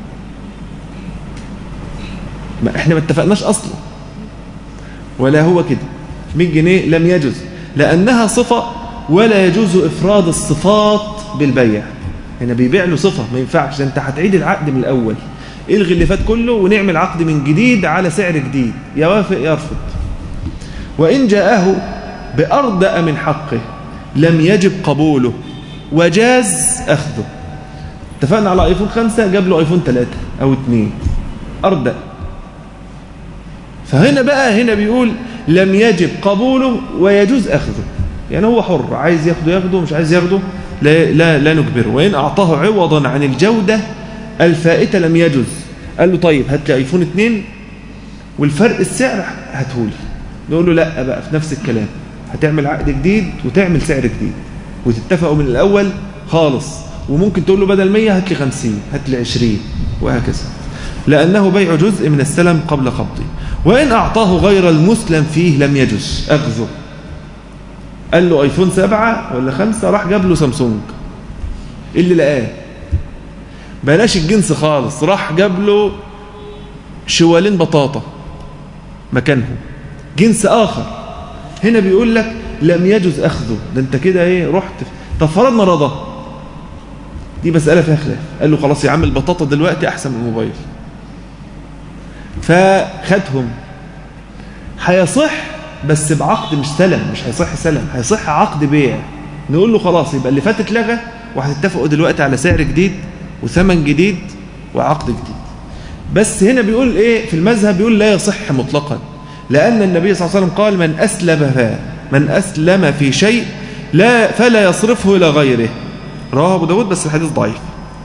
ما احنا ما اتفقناش اصلا ولا هو كده 100 جنيه لم يجوز لانها صفه ولا يجوز افراد الصفات بالبيع هنا بيبيع له صفه ما ينفعش انت هتعيد العقد من الاول الغي اللي فات كله ونعمل عقد من جديد على سعر جديد يوافق يرفض وان جاءه باردأ من حقه لم يجب قبوله وجاز اخذه اتفقنا على ايفون 5 جاب له ايفون 3 او 2 اردأ فهنا بقى هنا بيقول لم يجب قبوله ويجوز أخذه يعني هو حر عايز ياخده ياخده مش عايز ياخده لا, لا, لا نجبره وإن أعطاه عوضا عن الجودة الفائتة لم يجز قال له طيب هات لي ايفون 2 والفرق السعر هاتهولي نقول له لا بقى في نفس الكلام هتعمل عقد جديد وتعمل سعر جديد وتتفقوا من الأول خالص وممكن تقول له بدل 100 هات لي 50 هات لي 20 وهكذا لأنه بيع جزء من السلم قبل قبضه وإن أعطاه غير المسلم فيه لم يجز أخذه قال له ايفون 7 ولا 5 راح جاب له سامسونج اللي لقاه بلاش الجنس خالص راح جاب له شوالين بطاطا مكانهم جنس آخر هنا بيقول لك لم يجوز أخذه ده أنت كده إيه رحت طب فرضنا رضا دي مسألة فيها خلاف قال له خلاص يا عم البطاطا دلوقتي أحسن من الموبايل فخدهم هيصح بس بعقد مش سلم مش هيصح سلم هيصح عقد بيع نقول له خلاص يبقى اللي فات اتلغى وهتتفقوا دلوقتي على سعر جديد وثمن جديد وعقد جديد بس هنا بيقول ايه في المذهب بيقول لا يصح مطلقا لأن النبي صلى الله عليه وسلم قال من أسلم من أسلم في شيء لا فلا يصرفه إلى غيره رواه أبو داود بس الحديث ضعيف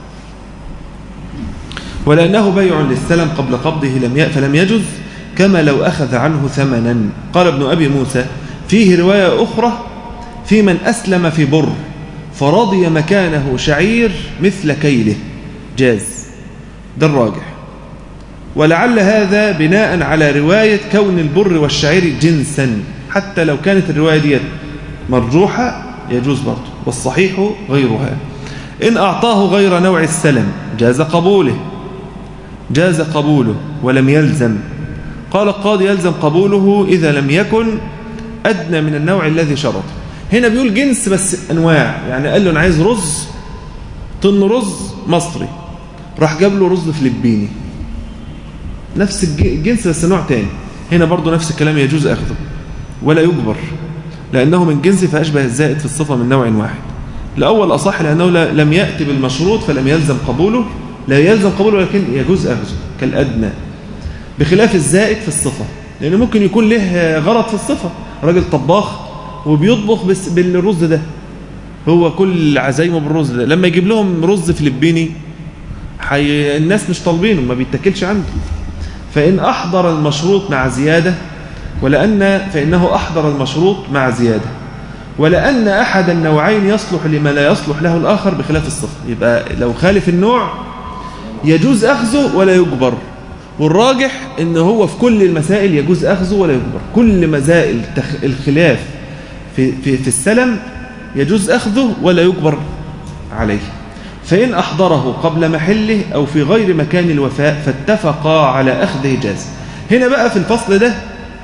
ولأنه بيع للسلم قبل قبضه لم فلم يجز كما لو أخذ عنه ثمنا قال ابن أبي موسى فيه رواية أخرى في من أسلم في بر فرضي مكانه شعير مثل كيله جاز ده الراجح ولعل هذا بناء على رواية كون البر والشعير جنسا حتى لو كانت الرواية دي مرجوحة يجوز برضه والصحيح غيرها إن أعطاه غير نوع السلم جاز قبوله جاز قبوله ولم يلزم قال القاضي يلزم قبوله إذا لم يكن أدنى من النوع الذي شرطه هنا بيقول جنس بس أنواع يعني قال له أنا عايز رز طن رز مصري راح جاب له رز فلبيني نفس الجنس بس نوع تاني هنا برضو نفس الكلام يجوز أخذه ولا يجبر لأنه من جنس فأشبه الزائد في الصفة من نوع واحد الأول أصح لأنه لم يأتي بالمشروط فلم يلزم قبوله لا يلزم قبوله لكن يجوز أخذه كالأدنى بخلاف الزائد في الصفة لأنه ممكن يكون له غرض في الصفة راجل طباخ وبيطبخ بس بالرز ده هو كل عزايمه بالرز ده لما يجيب لهم رز فلبيني حي... الناس مش طالبينه ما بيتاكلش عنده فإن أحضر المشروط مع زيادة ولأن فإنه أحضر المشروط مع زيادة ولأن أحد النوعين يصلح لما لا يصلح له الآخر بخلاف الصفة يبقى لو خالف النوع يجوز أخذه ولا يجبر والراجح ان هو في كل المسائل يجوز أخذه ولا يجبر كل مسائل الخلاف في, في, في السلم يجوز أخذه ولا يجبر عليه فإن أحضره قبل محله أو في غير مكان الوفاء فاتفقا على أخذه جاز هنا بقى في الفصل ده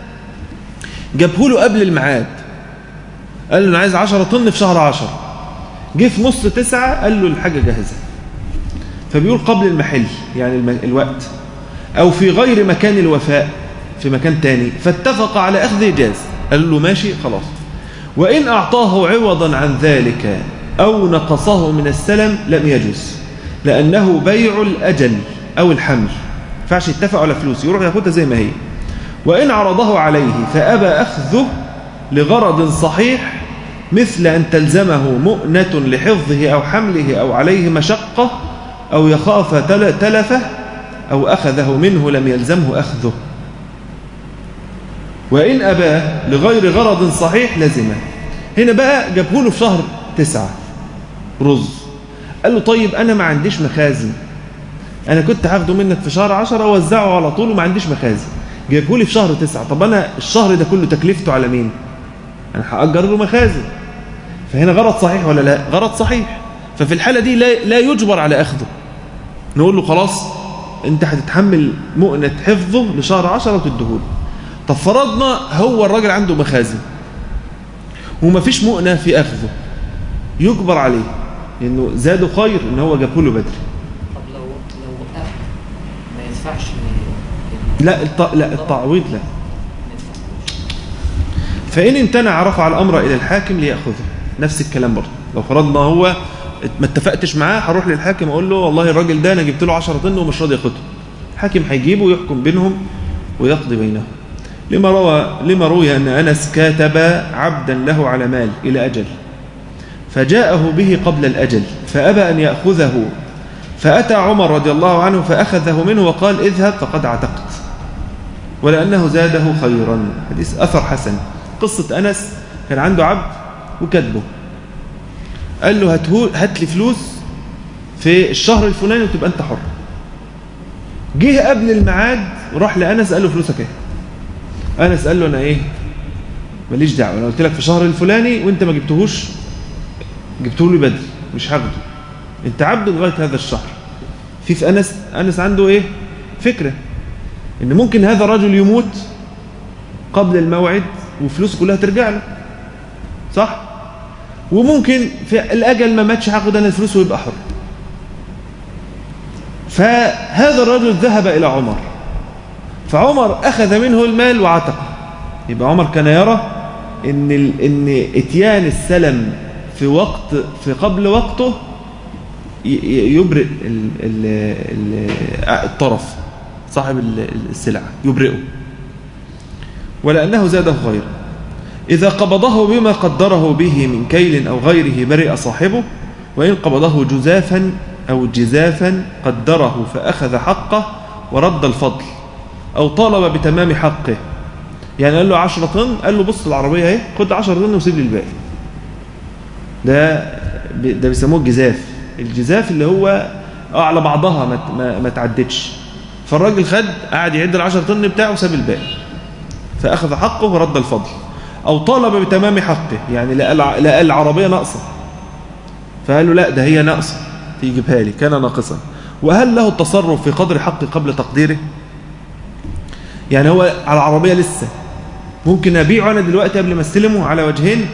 جابه له قبل الميعاد قال له أنا عايز 10 طن في شهر 10 جه في نص تسعة قال له الحاجة جاهزة فبيقول قبل المحل يعني الوقت أو في غير مكان الوفاء في مكان تاني فاتفق على أخذه جاز قال له ماشي خلاص وإن أعطاه عوضا عن ذلك أو نقصه من السلم لم يجوز لأنه بيع الأجل أو الحمل فعش يتفق على فلوس يروح ياخدها زي ما هي وإن عرضه عليه فأبى أخذه لغرض صحيح مثل أن تلزمه مؤنة لحفظه أو حمله أو عليه مشقة أو يخاف تلفه أو أخذه منه لم يلزمه أخذه وإن أباه لغير غرض صحيح لزمه هنا بقى جابه له في شهر تسعة رز قال له طيب أنا ما عنديش مخازن أنا كنت هاخده منك في شهر عشرة ووزعه على طول وما عنديش مخازن جابه لي في شهر تسعة طب أنا الشهر ده كله تكلفته على مين أنا هأجر له مخازن فهنا غرض صحيح ولا لا غرض صحيح ففي الحالة دي لا, لا يجبر على أخذه نقول له خلاص أنت هتتحمل مؤنة حفظه لشهر عشرة وتدهوله طب فرضنا هو الراجل عنده مخازن وما فيش مؤنة في أخذه يجبر عليه لأنه زاده خير إن هو جابه له بدري طب لو لو وقف ما يدفعش لا الط... لا التعويض لا فإن امتنع رفع الأمر إلى الحاكم ليأخذه نفس الكلام برضه لو فرضنا هو ما اتفقتش معاه هروح للحاكم اقول له والله الراجل ده انا جبت له 10 طن ومش راضي ياخده الحاكم هيجيبه ويحكم بينهم ويقضي بينهم لما روى لما روي ان انس كاتب عبدا له على مال الى اجل فجاءه به قبل الأجل فأبى أن يأخذه فأتى عمر رضي الله عنه فأخذه منه وقال اذهب فقد عتقت ولأنه زاده خيرا حديث أثر حسن قصة أنس كان عنده عبد وكتبه قال له هات لي فلوس في الشهر الفلاني وتبقى أنت حر جه قبل الميعاد وراح لأنس قال له فلوسك ايه أنس قال له أنا إيه ماليش دعوة أنا قلت لك في شهر الفلاني وأنت ما جبتهوش جبته لي بدري مش هاخده أنت عبد لغاية هذا الشهر في في أنس أنس عنده إيه فكرة إن ممكن هذا الرجل يموت قبل الموعد وفلوسه كلها ترجع له صح وممكن في الأجل ما ماتش هاخد أنا الفلوس ويبقى حر فهذا الرجل ذهب إلى عمر فعمر أخذ منه المال وعتقه يبقى عمر كان يرى إن, إن إتيان السلم في وقت في قبل وقته يبرئ ال ال ال الطرف صاحب السلعة يبرئه ولأنه زاده خيرا إذا قبضه بما قدره به من كيل أو غيره برئ صاحبه وإن قبضه جزافا أو جزافا قدره فأخذ حقه ورد الفضل أو طالب بتمام حقه يعني قال له 10 طن قال له بص العربية اهي خد 10 طن وسيب لي الباقي ده ده بيسموه الجزاف الجزاف اللي هو على بعضها ما ما, ما تعدتش فالراجل خد قعد يعد ال 10 طن بتاعه وساب الباقي فأخذ حقه ورد الفضل أو طالب بتمام حقه يعني لقى العربية ناقصة فقال له لا ده هي ناقصة تيجيبها لي كان ناقصا وهل له التصرف في قدر حقه قبل تقديره يعني هو على العربية لسه ممكن أبيعه أنا دلوقتي قبل ما استلمه على وجهين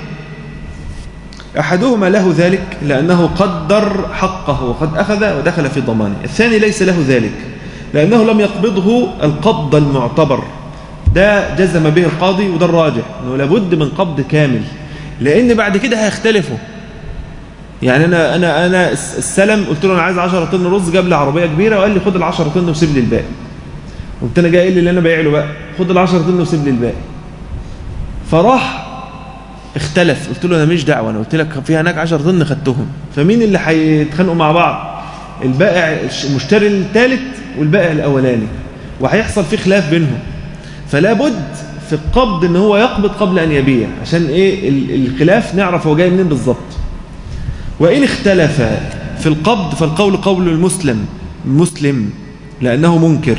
أحدهما له ذلك لأنه قدر حقه وقد أخذ ودخل في ضمانه الثاني ليس له ذلك لأنه لم يقبضه القبض المعتبر ده جزم به القاضي وده الراجح أنه لابد من قبض كامل لأن بعد كده هيختلفوا يعني أنا أنا أنا السلم قلت له أنا عايز 10 طن رز جاب لي عربية كبيرة وقال لي خد ال 10 طن وسيب لي الباقي قلت أنا جاي اللي أنا بايع له بقى خد ال 10 طن وسيب لي الباقي فراح اختلف قلت له أنا مش دعوة أنا قلت لك في هناك 10 طن خدتهم فمين اللي هيتخانقوا مع بعض البائع المشتري الثالث والبائع الأولاني وهيحصل في خلاف بينهم فلا بد في القبض ان هو يقبض قبل ان يبيع عشان ايه الخلاف نعرف هو جاي منين بالظبط وان اختلف في القبض فالقول قول المسلم مسلم لانه منكر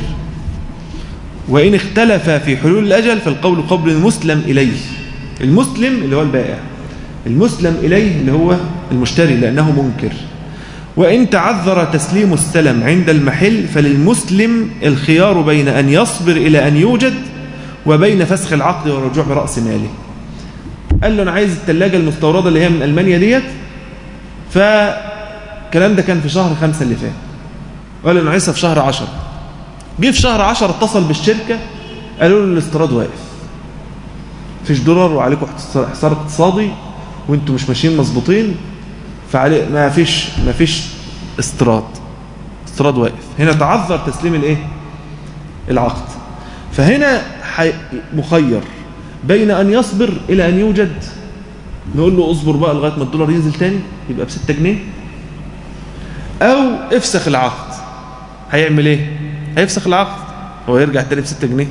وان اختلف في حلول الاجل فالقول قول المسلم اليه المسلم اللي هو البائع المسلم اليه اللي هو المشتري لانه منكر وإن تعذر تسليم السلم عند المحل فللمسلم الخيار بين أن يصبر إلى أن يوجد وبين فسخ العقد والرجوع برأس ماله قال له أنا عايز الثلاجة المستوردة اللي هي من ألمانيا ديت فالكلام ده كان في شهر خمسة اللي فات قال له أنا عايزها في شهر عشر جه في شهر عشر اتصل بالشركة قالوا له الاستيراد واقف فيش دولار وعليكم حصار اقتصادي وانتم مش ماشيين مظبوطين فعليه ما فيش ما فيش استيراد استيراد واقف هنا تعذر تسليم الايه العقد فهنا مخير بين أن يصبر إلى أن يوجد نقول له اصبر بقى لغاية ما الدولار ينزل تاني يبقى بستة جنيه أو افسخ العقد هيعمل ايه هيفسخ العقد هو يرجع تاني بستة جنيه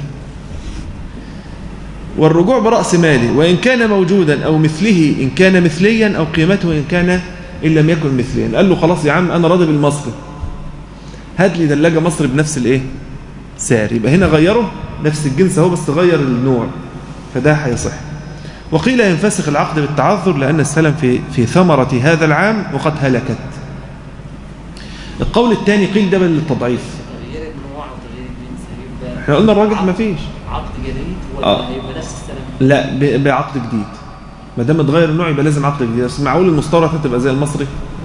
والرجوع برأس ماله وإن كان موجودا أو مثله إن كان مثليا أو قيمته إن كان إن لم يكن مثليا قال له خلاص يا عم أنا راضي بالمصري هات لي ثلاجة مصري بنفس الإيه سعر يبقى هنا غيره نفس الجنس اهو بس غير النوع فده هيصح وقيل ينفسخ العقد بالتعذر لأن السلم في في ثمرة هذا العام وقد هلكت القول الثاني قيل ده للتضعيف تغيير النوع وتغيير الجنس هيبقى احنا قلنا الراجح ما فيش عقد جديد ولا آه. هيبقى نفس السلام لا ب- بعقد جديد ما دام اتغير النوع يبقى لازم عقد جديد بس معقول المستورد هتبقى زي المصري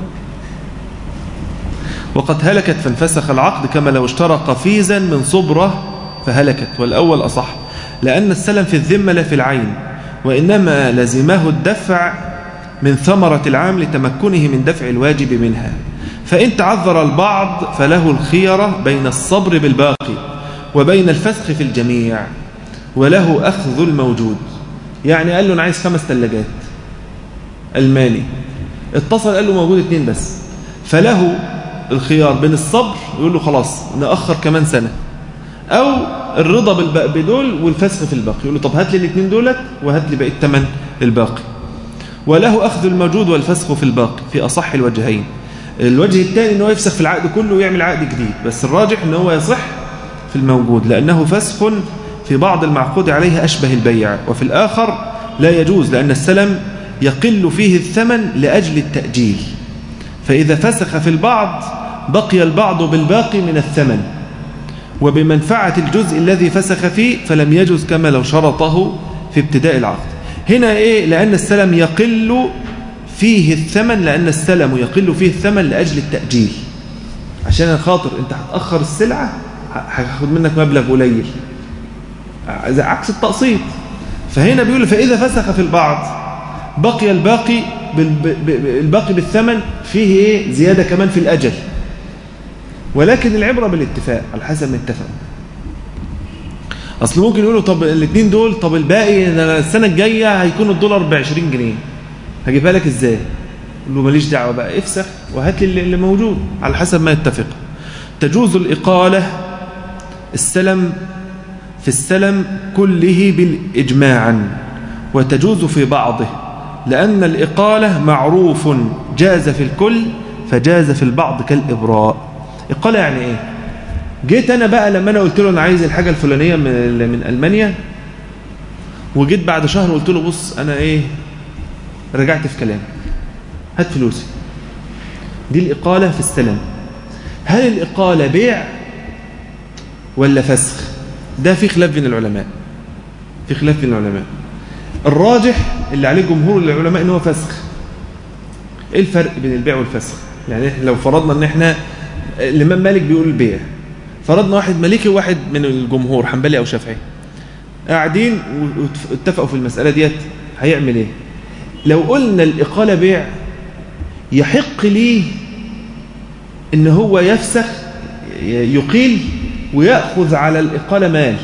وقد هلكت فانفسخ العقد كما لو اشترى قفيزا من صبرة فهلكت والأول أصح لأن السلم في الذمة لا في العين وإنما لزمه الدفع من ثمرة العام لتمكنه من دفع الواجب منها فإن تعذر البعض فله الخيرة بين الصبر بالباقي وبين الفسخ في الجميع وله أخذ الموجود يعني قال له أنا عايز خمس ثلاجات ألماني اتصل قال له موجود اتنين بس فله الخيار بين الصبر يقول له خلاص نأخر كمان سنة أو الرضا بالب- بدول والفسخ في الباقي يقول له طب هات لي الاثنين دولت وهات لي باقي الثمن الباقي وله أخذ الموجود والفسخ في الباقي في أصح الوجهين الوجه الثاني ان هو يفسخ في العقد كله ويعمل عقد جديد بس الراجح ان هو يصح في الموجود لأنه فسخ في بعض المعقود عليه أشبه البيع وفي الآخر لا يجوز لأن السلم يقل فيه الثمن لأجل التأجيل فإذا فسخ في البعض بقي البعض بالباقي من الثمن وبمنفعة الجزء الذي فسخ فيه فلم يجوز كما لو شرطه في ابتداء العقد هنا إيه لأن السلم يقل فيه الثمن لأن السلم يقل فيه الثمن لأجل التأجيل عشان خاطر انت هتأخر السلعة هاخد منك مبلغ قليل زي عكس التقسيط فهنا بيقول فإذا فسخ في البعض بقي الباقي بال- ب- ب- الباقي بالثمن فيه ايه زيادة كمان في الأجل ولكن العبرة بالاتفاق على حسب ما اتفق أصل ممكن يقولوا طب الاثنين دول طب الباقي ده السنة الجاية هيكون الدولار ب 20 جنيه هجيبها لك ازاي؟ يقول له ماليش دعوة بقى افسخ وهات لي اللي- اللي موجود على حسب ما يتفق تجوز الإقالة السلم في السلم كله بالإجماعا وتجوز في بعضه لأن الإقالة معروف جاز في الكل فجاز في البعض كالإبراء إقالة يعني إيه؟ جيت أنا بقى لما أنا قلت له أنا عايز الحاجة الفلانية من, من ألمانيا وجيت بعد شهر قلت له بص أنا إيه رجعت في كلامي هات فلوسي دي الإقالة في السلم هل الإقالة بيع ولا فسخ ده في خلاف بين العلماء في خلاف بين العلماء الراجح اللي عليه جمهور العلماء ان هو فسخ ايه الفرق بين البيع والفسخ يعني إحنا لو فرضنا ان احنا الامام مالك بيقول البيع فرضنا واحد مالكي وواحد من الجمهور حنبلي او شافعي قاعدين واتفقوا في المسألة ديت هيعمل ايه لو قلنا الإقالة بيع يحق ليه ان هو يفسخ يقيل ويأخذ على الإقالة مال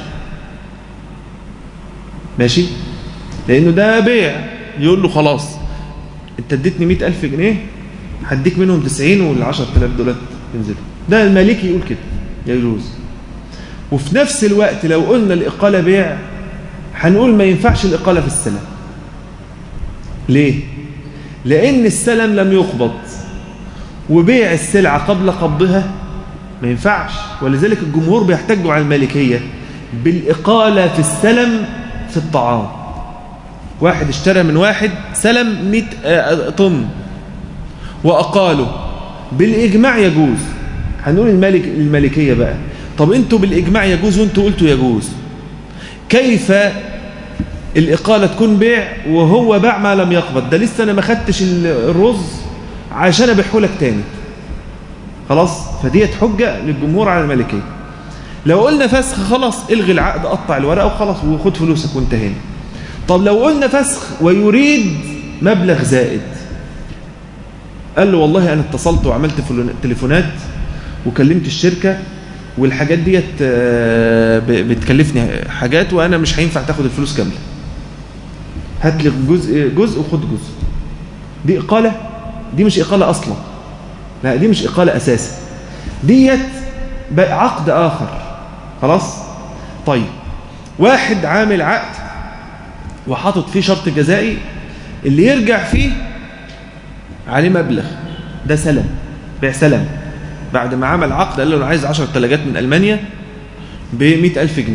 ماشي لأنه ده بيع يقول له خلاص انت اديتني مئة ألف جنيه هديك منهم تسعين والعشر تلاف دولار ينزلوا ده المالكي يقول كده يجوز وفي نفس الوقت لو قلنا الإقالة بيع هنقول ما ينفعش الإقالة في السلم ليه؟ لأن السلم لم يقبض وبيع السلعة قبل قبضها ما ينفعش ولذلك الجمهور بيحتجوا على المالكية بالإقالة في السلم في الطعام واحد اشترى من واحد سلم 100 طن وأقاله بالإجماع يجوز هنقول المالك المالكية بقى طب انتوا بالإجماع يجوز وانتوا قلتوا يجوز كيف الإقالة تكون بيع وهو باع ما لم يقبض ده لسه أنا ما خدتش الرز عشان أبيعه لك تاني خلاص فديت حجة للجمهور على المالكية لو قلنا فسخ خلاص الغي العقد قطع الورقة وخلاص وخد فلوسك وانتهينا طب لو قلنا فسخ ويريد مبلغ زائد قال له والله أنا اتصلت وعملت تليفونات وكلمت الشركة والحاجات ديت بتكلفني حاجات وأنا مش هينفع تاخد الفلوس كاملة هات لي جزء جزء وخد جزء دي إقالة دي مش إقالة أصلا لا دي مش إقالة أساسا ديت عقد آخر خلاص طيب واحد عامل عقد وحاطط فيه شرط جزائي اللي يرجع فيه عليه مبلغ ده سلم بيع سلم بعد ما عمل عقد قال له انا عايز 10 ثلاجات من ألمانيا ب ألف جنيه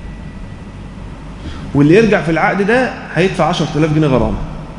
واللي يرجع في العقد ده هيدفع 10000 جنيه غرامه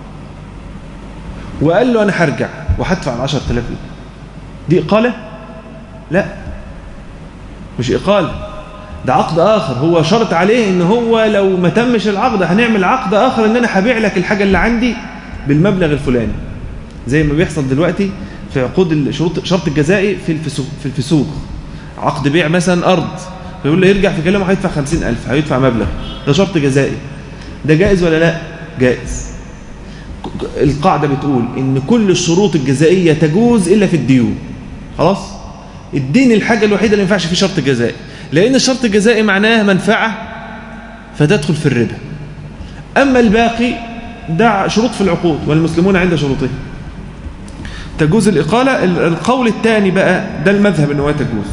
وقال له انا هرجع وهدفع ال 10000 جنيه دي إقالة؟ لا مش إقالة ده عقد آخر هو شرط عليه إن هو لو ما تمش العقد هنعمل عقد آخر إن أنا هبيع لك الحاجة اللي عندي بالمبلغ الفلاني زي ما بيحصل دلوقتي في عقود الشروط شرط الجزائي في الفسوق في الفسوق عقد بيع مثلا أرض فيقول له يرجع في كلامه هيدفع 50000 هيدفع مبلغ ده شرط جزائي ده جائز ولا لا جائز القاعدة بتقول إن كل الشروط الجزائية تجوز إلا في الديون خلاص الدين الحاجة الوحيدة اللي ما ينفعش فيه شرط جزائي لأن الشرط الجزائي معناه منفعة فتدخل في الربا أما الباقي ده شروط في العقود والمسلمون عند شروطهم تجوز الإقالة القول الثاني بقى ده المذهب أنه تجوز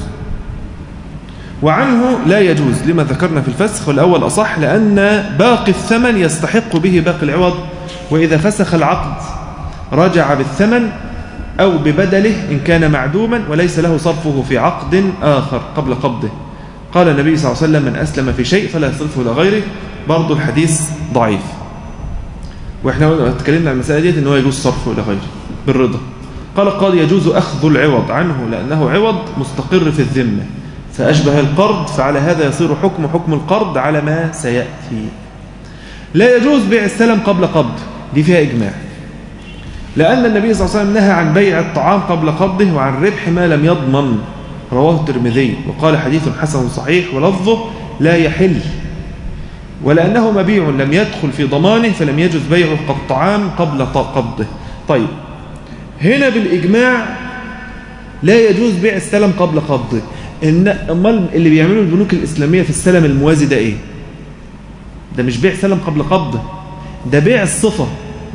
وعنه لا يجوز لما ذكرنا في الفسخ والأول أصح لأن باقي الثمن يستحق به باقي العوض وإذا فسخ العقد رجع بالثمن أو ببدله إن كان معدوما وليس له صرفه في عقد آخر قبل قبضه قال النبي صلى الله عليه وسلم من أسلم في شيء فلا يصرفه إلى غيره برضو الحديث ضعيف وإحنا اتكلمنا عن المسألة ديت إن هو يجوز صرفه إلى غيره بالرضا قال قال يجوز أخذ العوض عنه لأنه عوض مستقر في الذمة فأشبه القرض فعلى هذا يصير حكم حكم القرض على ما سيأتي لا يجوز بيع السلم قبل قبض دي فيها إجماع لأن النبي صلى الله عليه وسلم نهى عن بيع الطعام قبل قبضه وعن ربح ما لم يضمن رواه الترمذي وقال حديث حسن صحيح ولفظه لا يحل ولأنه مبيع لم يدخل في ضمانه فلم يجوز بيعه كالطعام قبل قبضه طيب هنا بالإجماع لا يجوز بيع السلم قبل قبضه إن أمال اللي بيعملوا البنوك الإسلامية في السلم الموازي ده إيه ده مش بيع سلم قبل قبضه ده بيع الصفة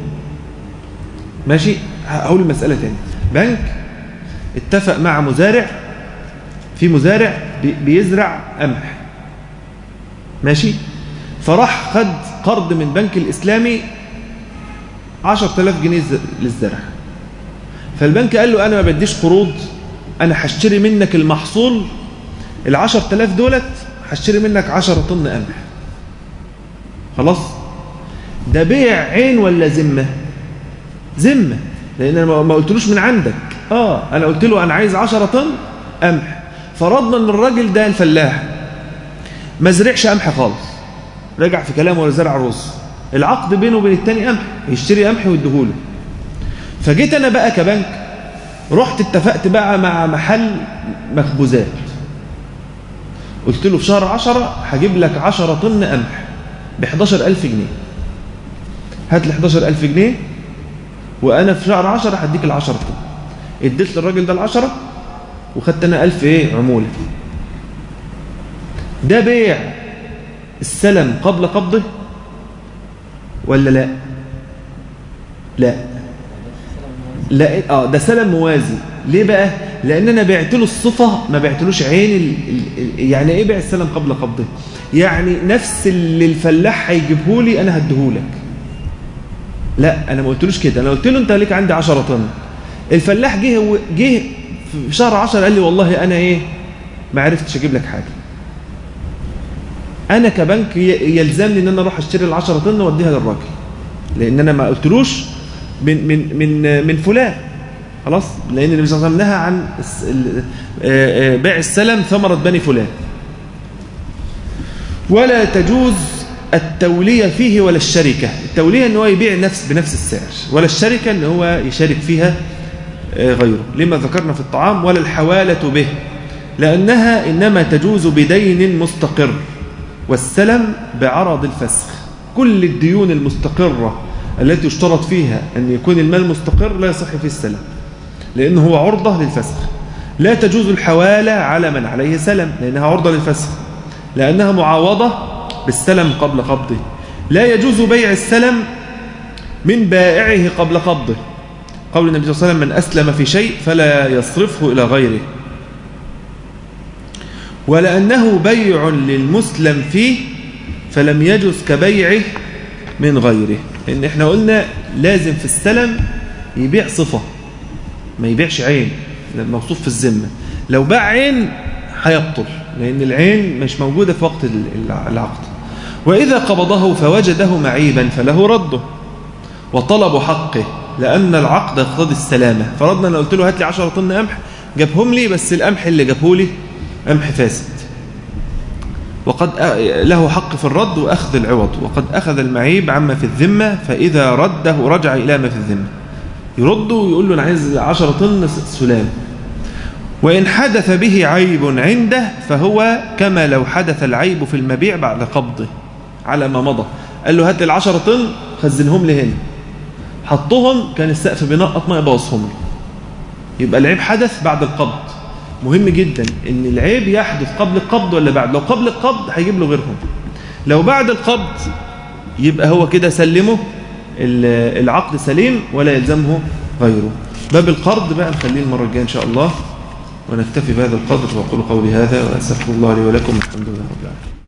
ماشي هقول المسألة تاني بنك اتفق مع مزارع في مزارع بيزرع قمح ماشي فراح خد قرض من بنك الإسلامي 10000 جنيه للزرع فالبنك قال له أنا ما بديش قروض أنا هشتري منك المحصول ال 10000 دولت هشتري منك 10 طن قمح خلاص ده بيع عين ولا ذمه ذمه لان انا ما قلتلوش من عندك اه انا قلت له انا عايز 10 طن قمح فرضنا ان الراجل ده الفلاح ما زرعش قمح خالص رجع في كلامه ولا زرع رز العقد بينه وبين التاني قمح يشتري قمح ويديهوله فجيت انا بقى كبنك رحت اتفقت بقى مع محل مخبوزات قلت له في شهر 10 هجيب لك 10 طن قمح ب 11000 جنيه هات لي 11000 جنيه وانا في شهر 10 هديك ال 10 طن اديت للراجل ده ال 10 وخدت انا 1000 ايه عموله ده بيع السلم قبل قبضه ولا لا لا لا اه ده سلم موازي ليه بقى لان انا بعت له الصفه ما بعتلوش عين ال... ال... يعني ايه بيع السلم قبل قبضه يعني نفس اللي الفلاح هيجيبه لي انا هديهولك لا انا ما قلتلوش كده انا قلت له انت ليك عندي 10 طن الفلاح جه جه في شهر 10 قال لي والله انا ايه ما عرفتش اجيب لك حاجه انا كبنك يلزمني ان انا اروح اشتري ال 10 طن واديها للراجل لان انا ما قلتلوش من من من من فلان خلاص لان النبي صلى الله عليه وسلم نهى عن بيع السلم ثمره بني فلان ولا تجوز التولية فيه ولا الشركة التولية ان هو يبيع نفس بنفس السعر ولا الشركة ان هو يشارك فيها غيره لما ذكرنا في الطعام ولا الحوالة به لأنها إنما تجوز بدين مستقر والسلم بعرض الفسخ كل الديون المستقرة التي يشترط فيها أن يكون المال مستقر لا يصح فيه السلم لأنه هو عرضة للفسخ لا تجوز الحوالة على من عليه سلم لأنها عرضة للفسخ لأنها معاوضة بالسلم قبل قبضه لا يجوز بيع السلم من بائعه قبل قبضه قول النبي صلى الله عليه وسلم من أسلم في شيء فلا يصرفه إلى غيره ولأنه بيع للمسلم فيه فلم يجوز كبيعه من غيره إن إحنا قلنا لازم في السلم يبيع صفة ما يبيعش عين موصوف في الذمة لو باع عين هيبطل لأن العين مش موجودة في وقت العقد وإذا قبضه فوجده معيبا فله رده وطلب حقه لأن العقد يقتضي السلامة فرضنا أنا قلت له هات لي 10 طن قمح جابهم لي بس القمح اللي جابه لي قمح فاسد وقد له حق في الرد وأخذ العوض وقد أخذ المعيب عما في الذمة فإذا رده رجع إلى ما في الذمة يرده ويقول له أنا عايز 10 طن سلام وإن حدث به عيب عنده فهو كما لو حدث العيب في المبيع بعد قبضه على ما مضى قال له هات العشرة طن خزنهم لي هنا حطهم كان السقف بينقط ما يبوظهم لي يبقى العيب حدث بعد القبض مهم جدا ان العيب يحدث قبل القبض ولا بعد لو قبل القبض هيجيب له غيرهم لو بعد القبض يبقى هو كده سلمه العقد سليم ولا يلزمه غيره باب القرض بقى نخليه المرة الجاية إن شاء الله ونكتفي بهذا القدر وأقول قولي هذا وأستغفر الله لي ولكم الحمد لله رب العالمين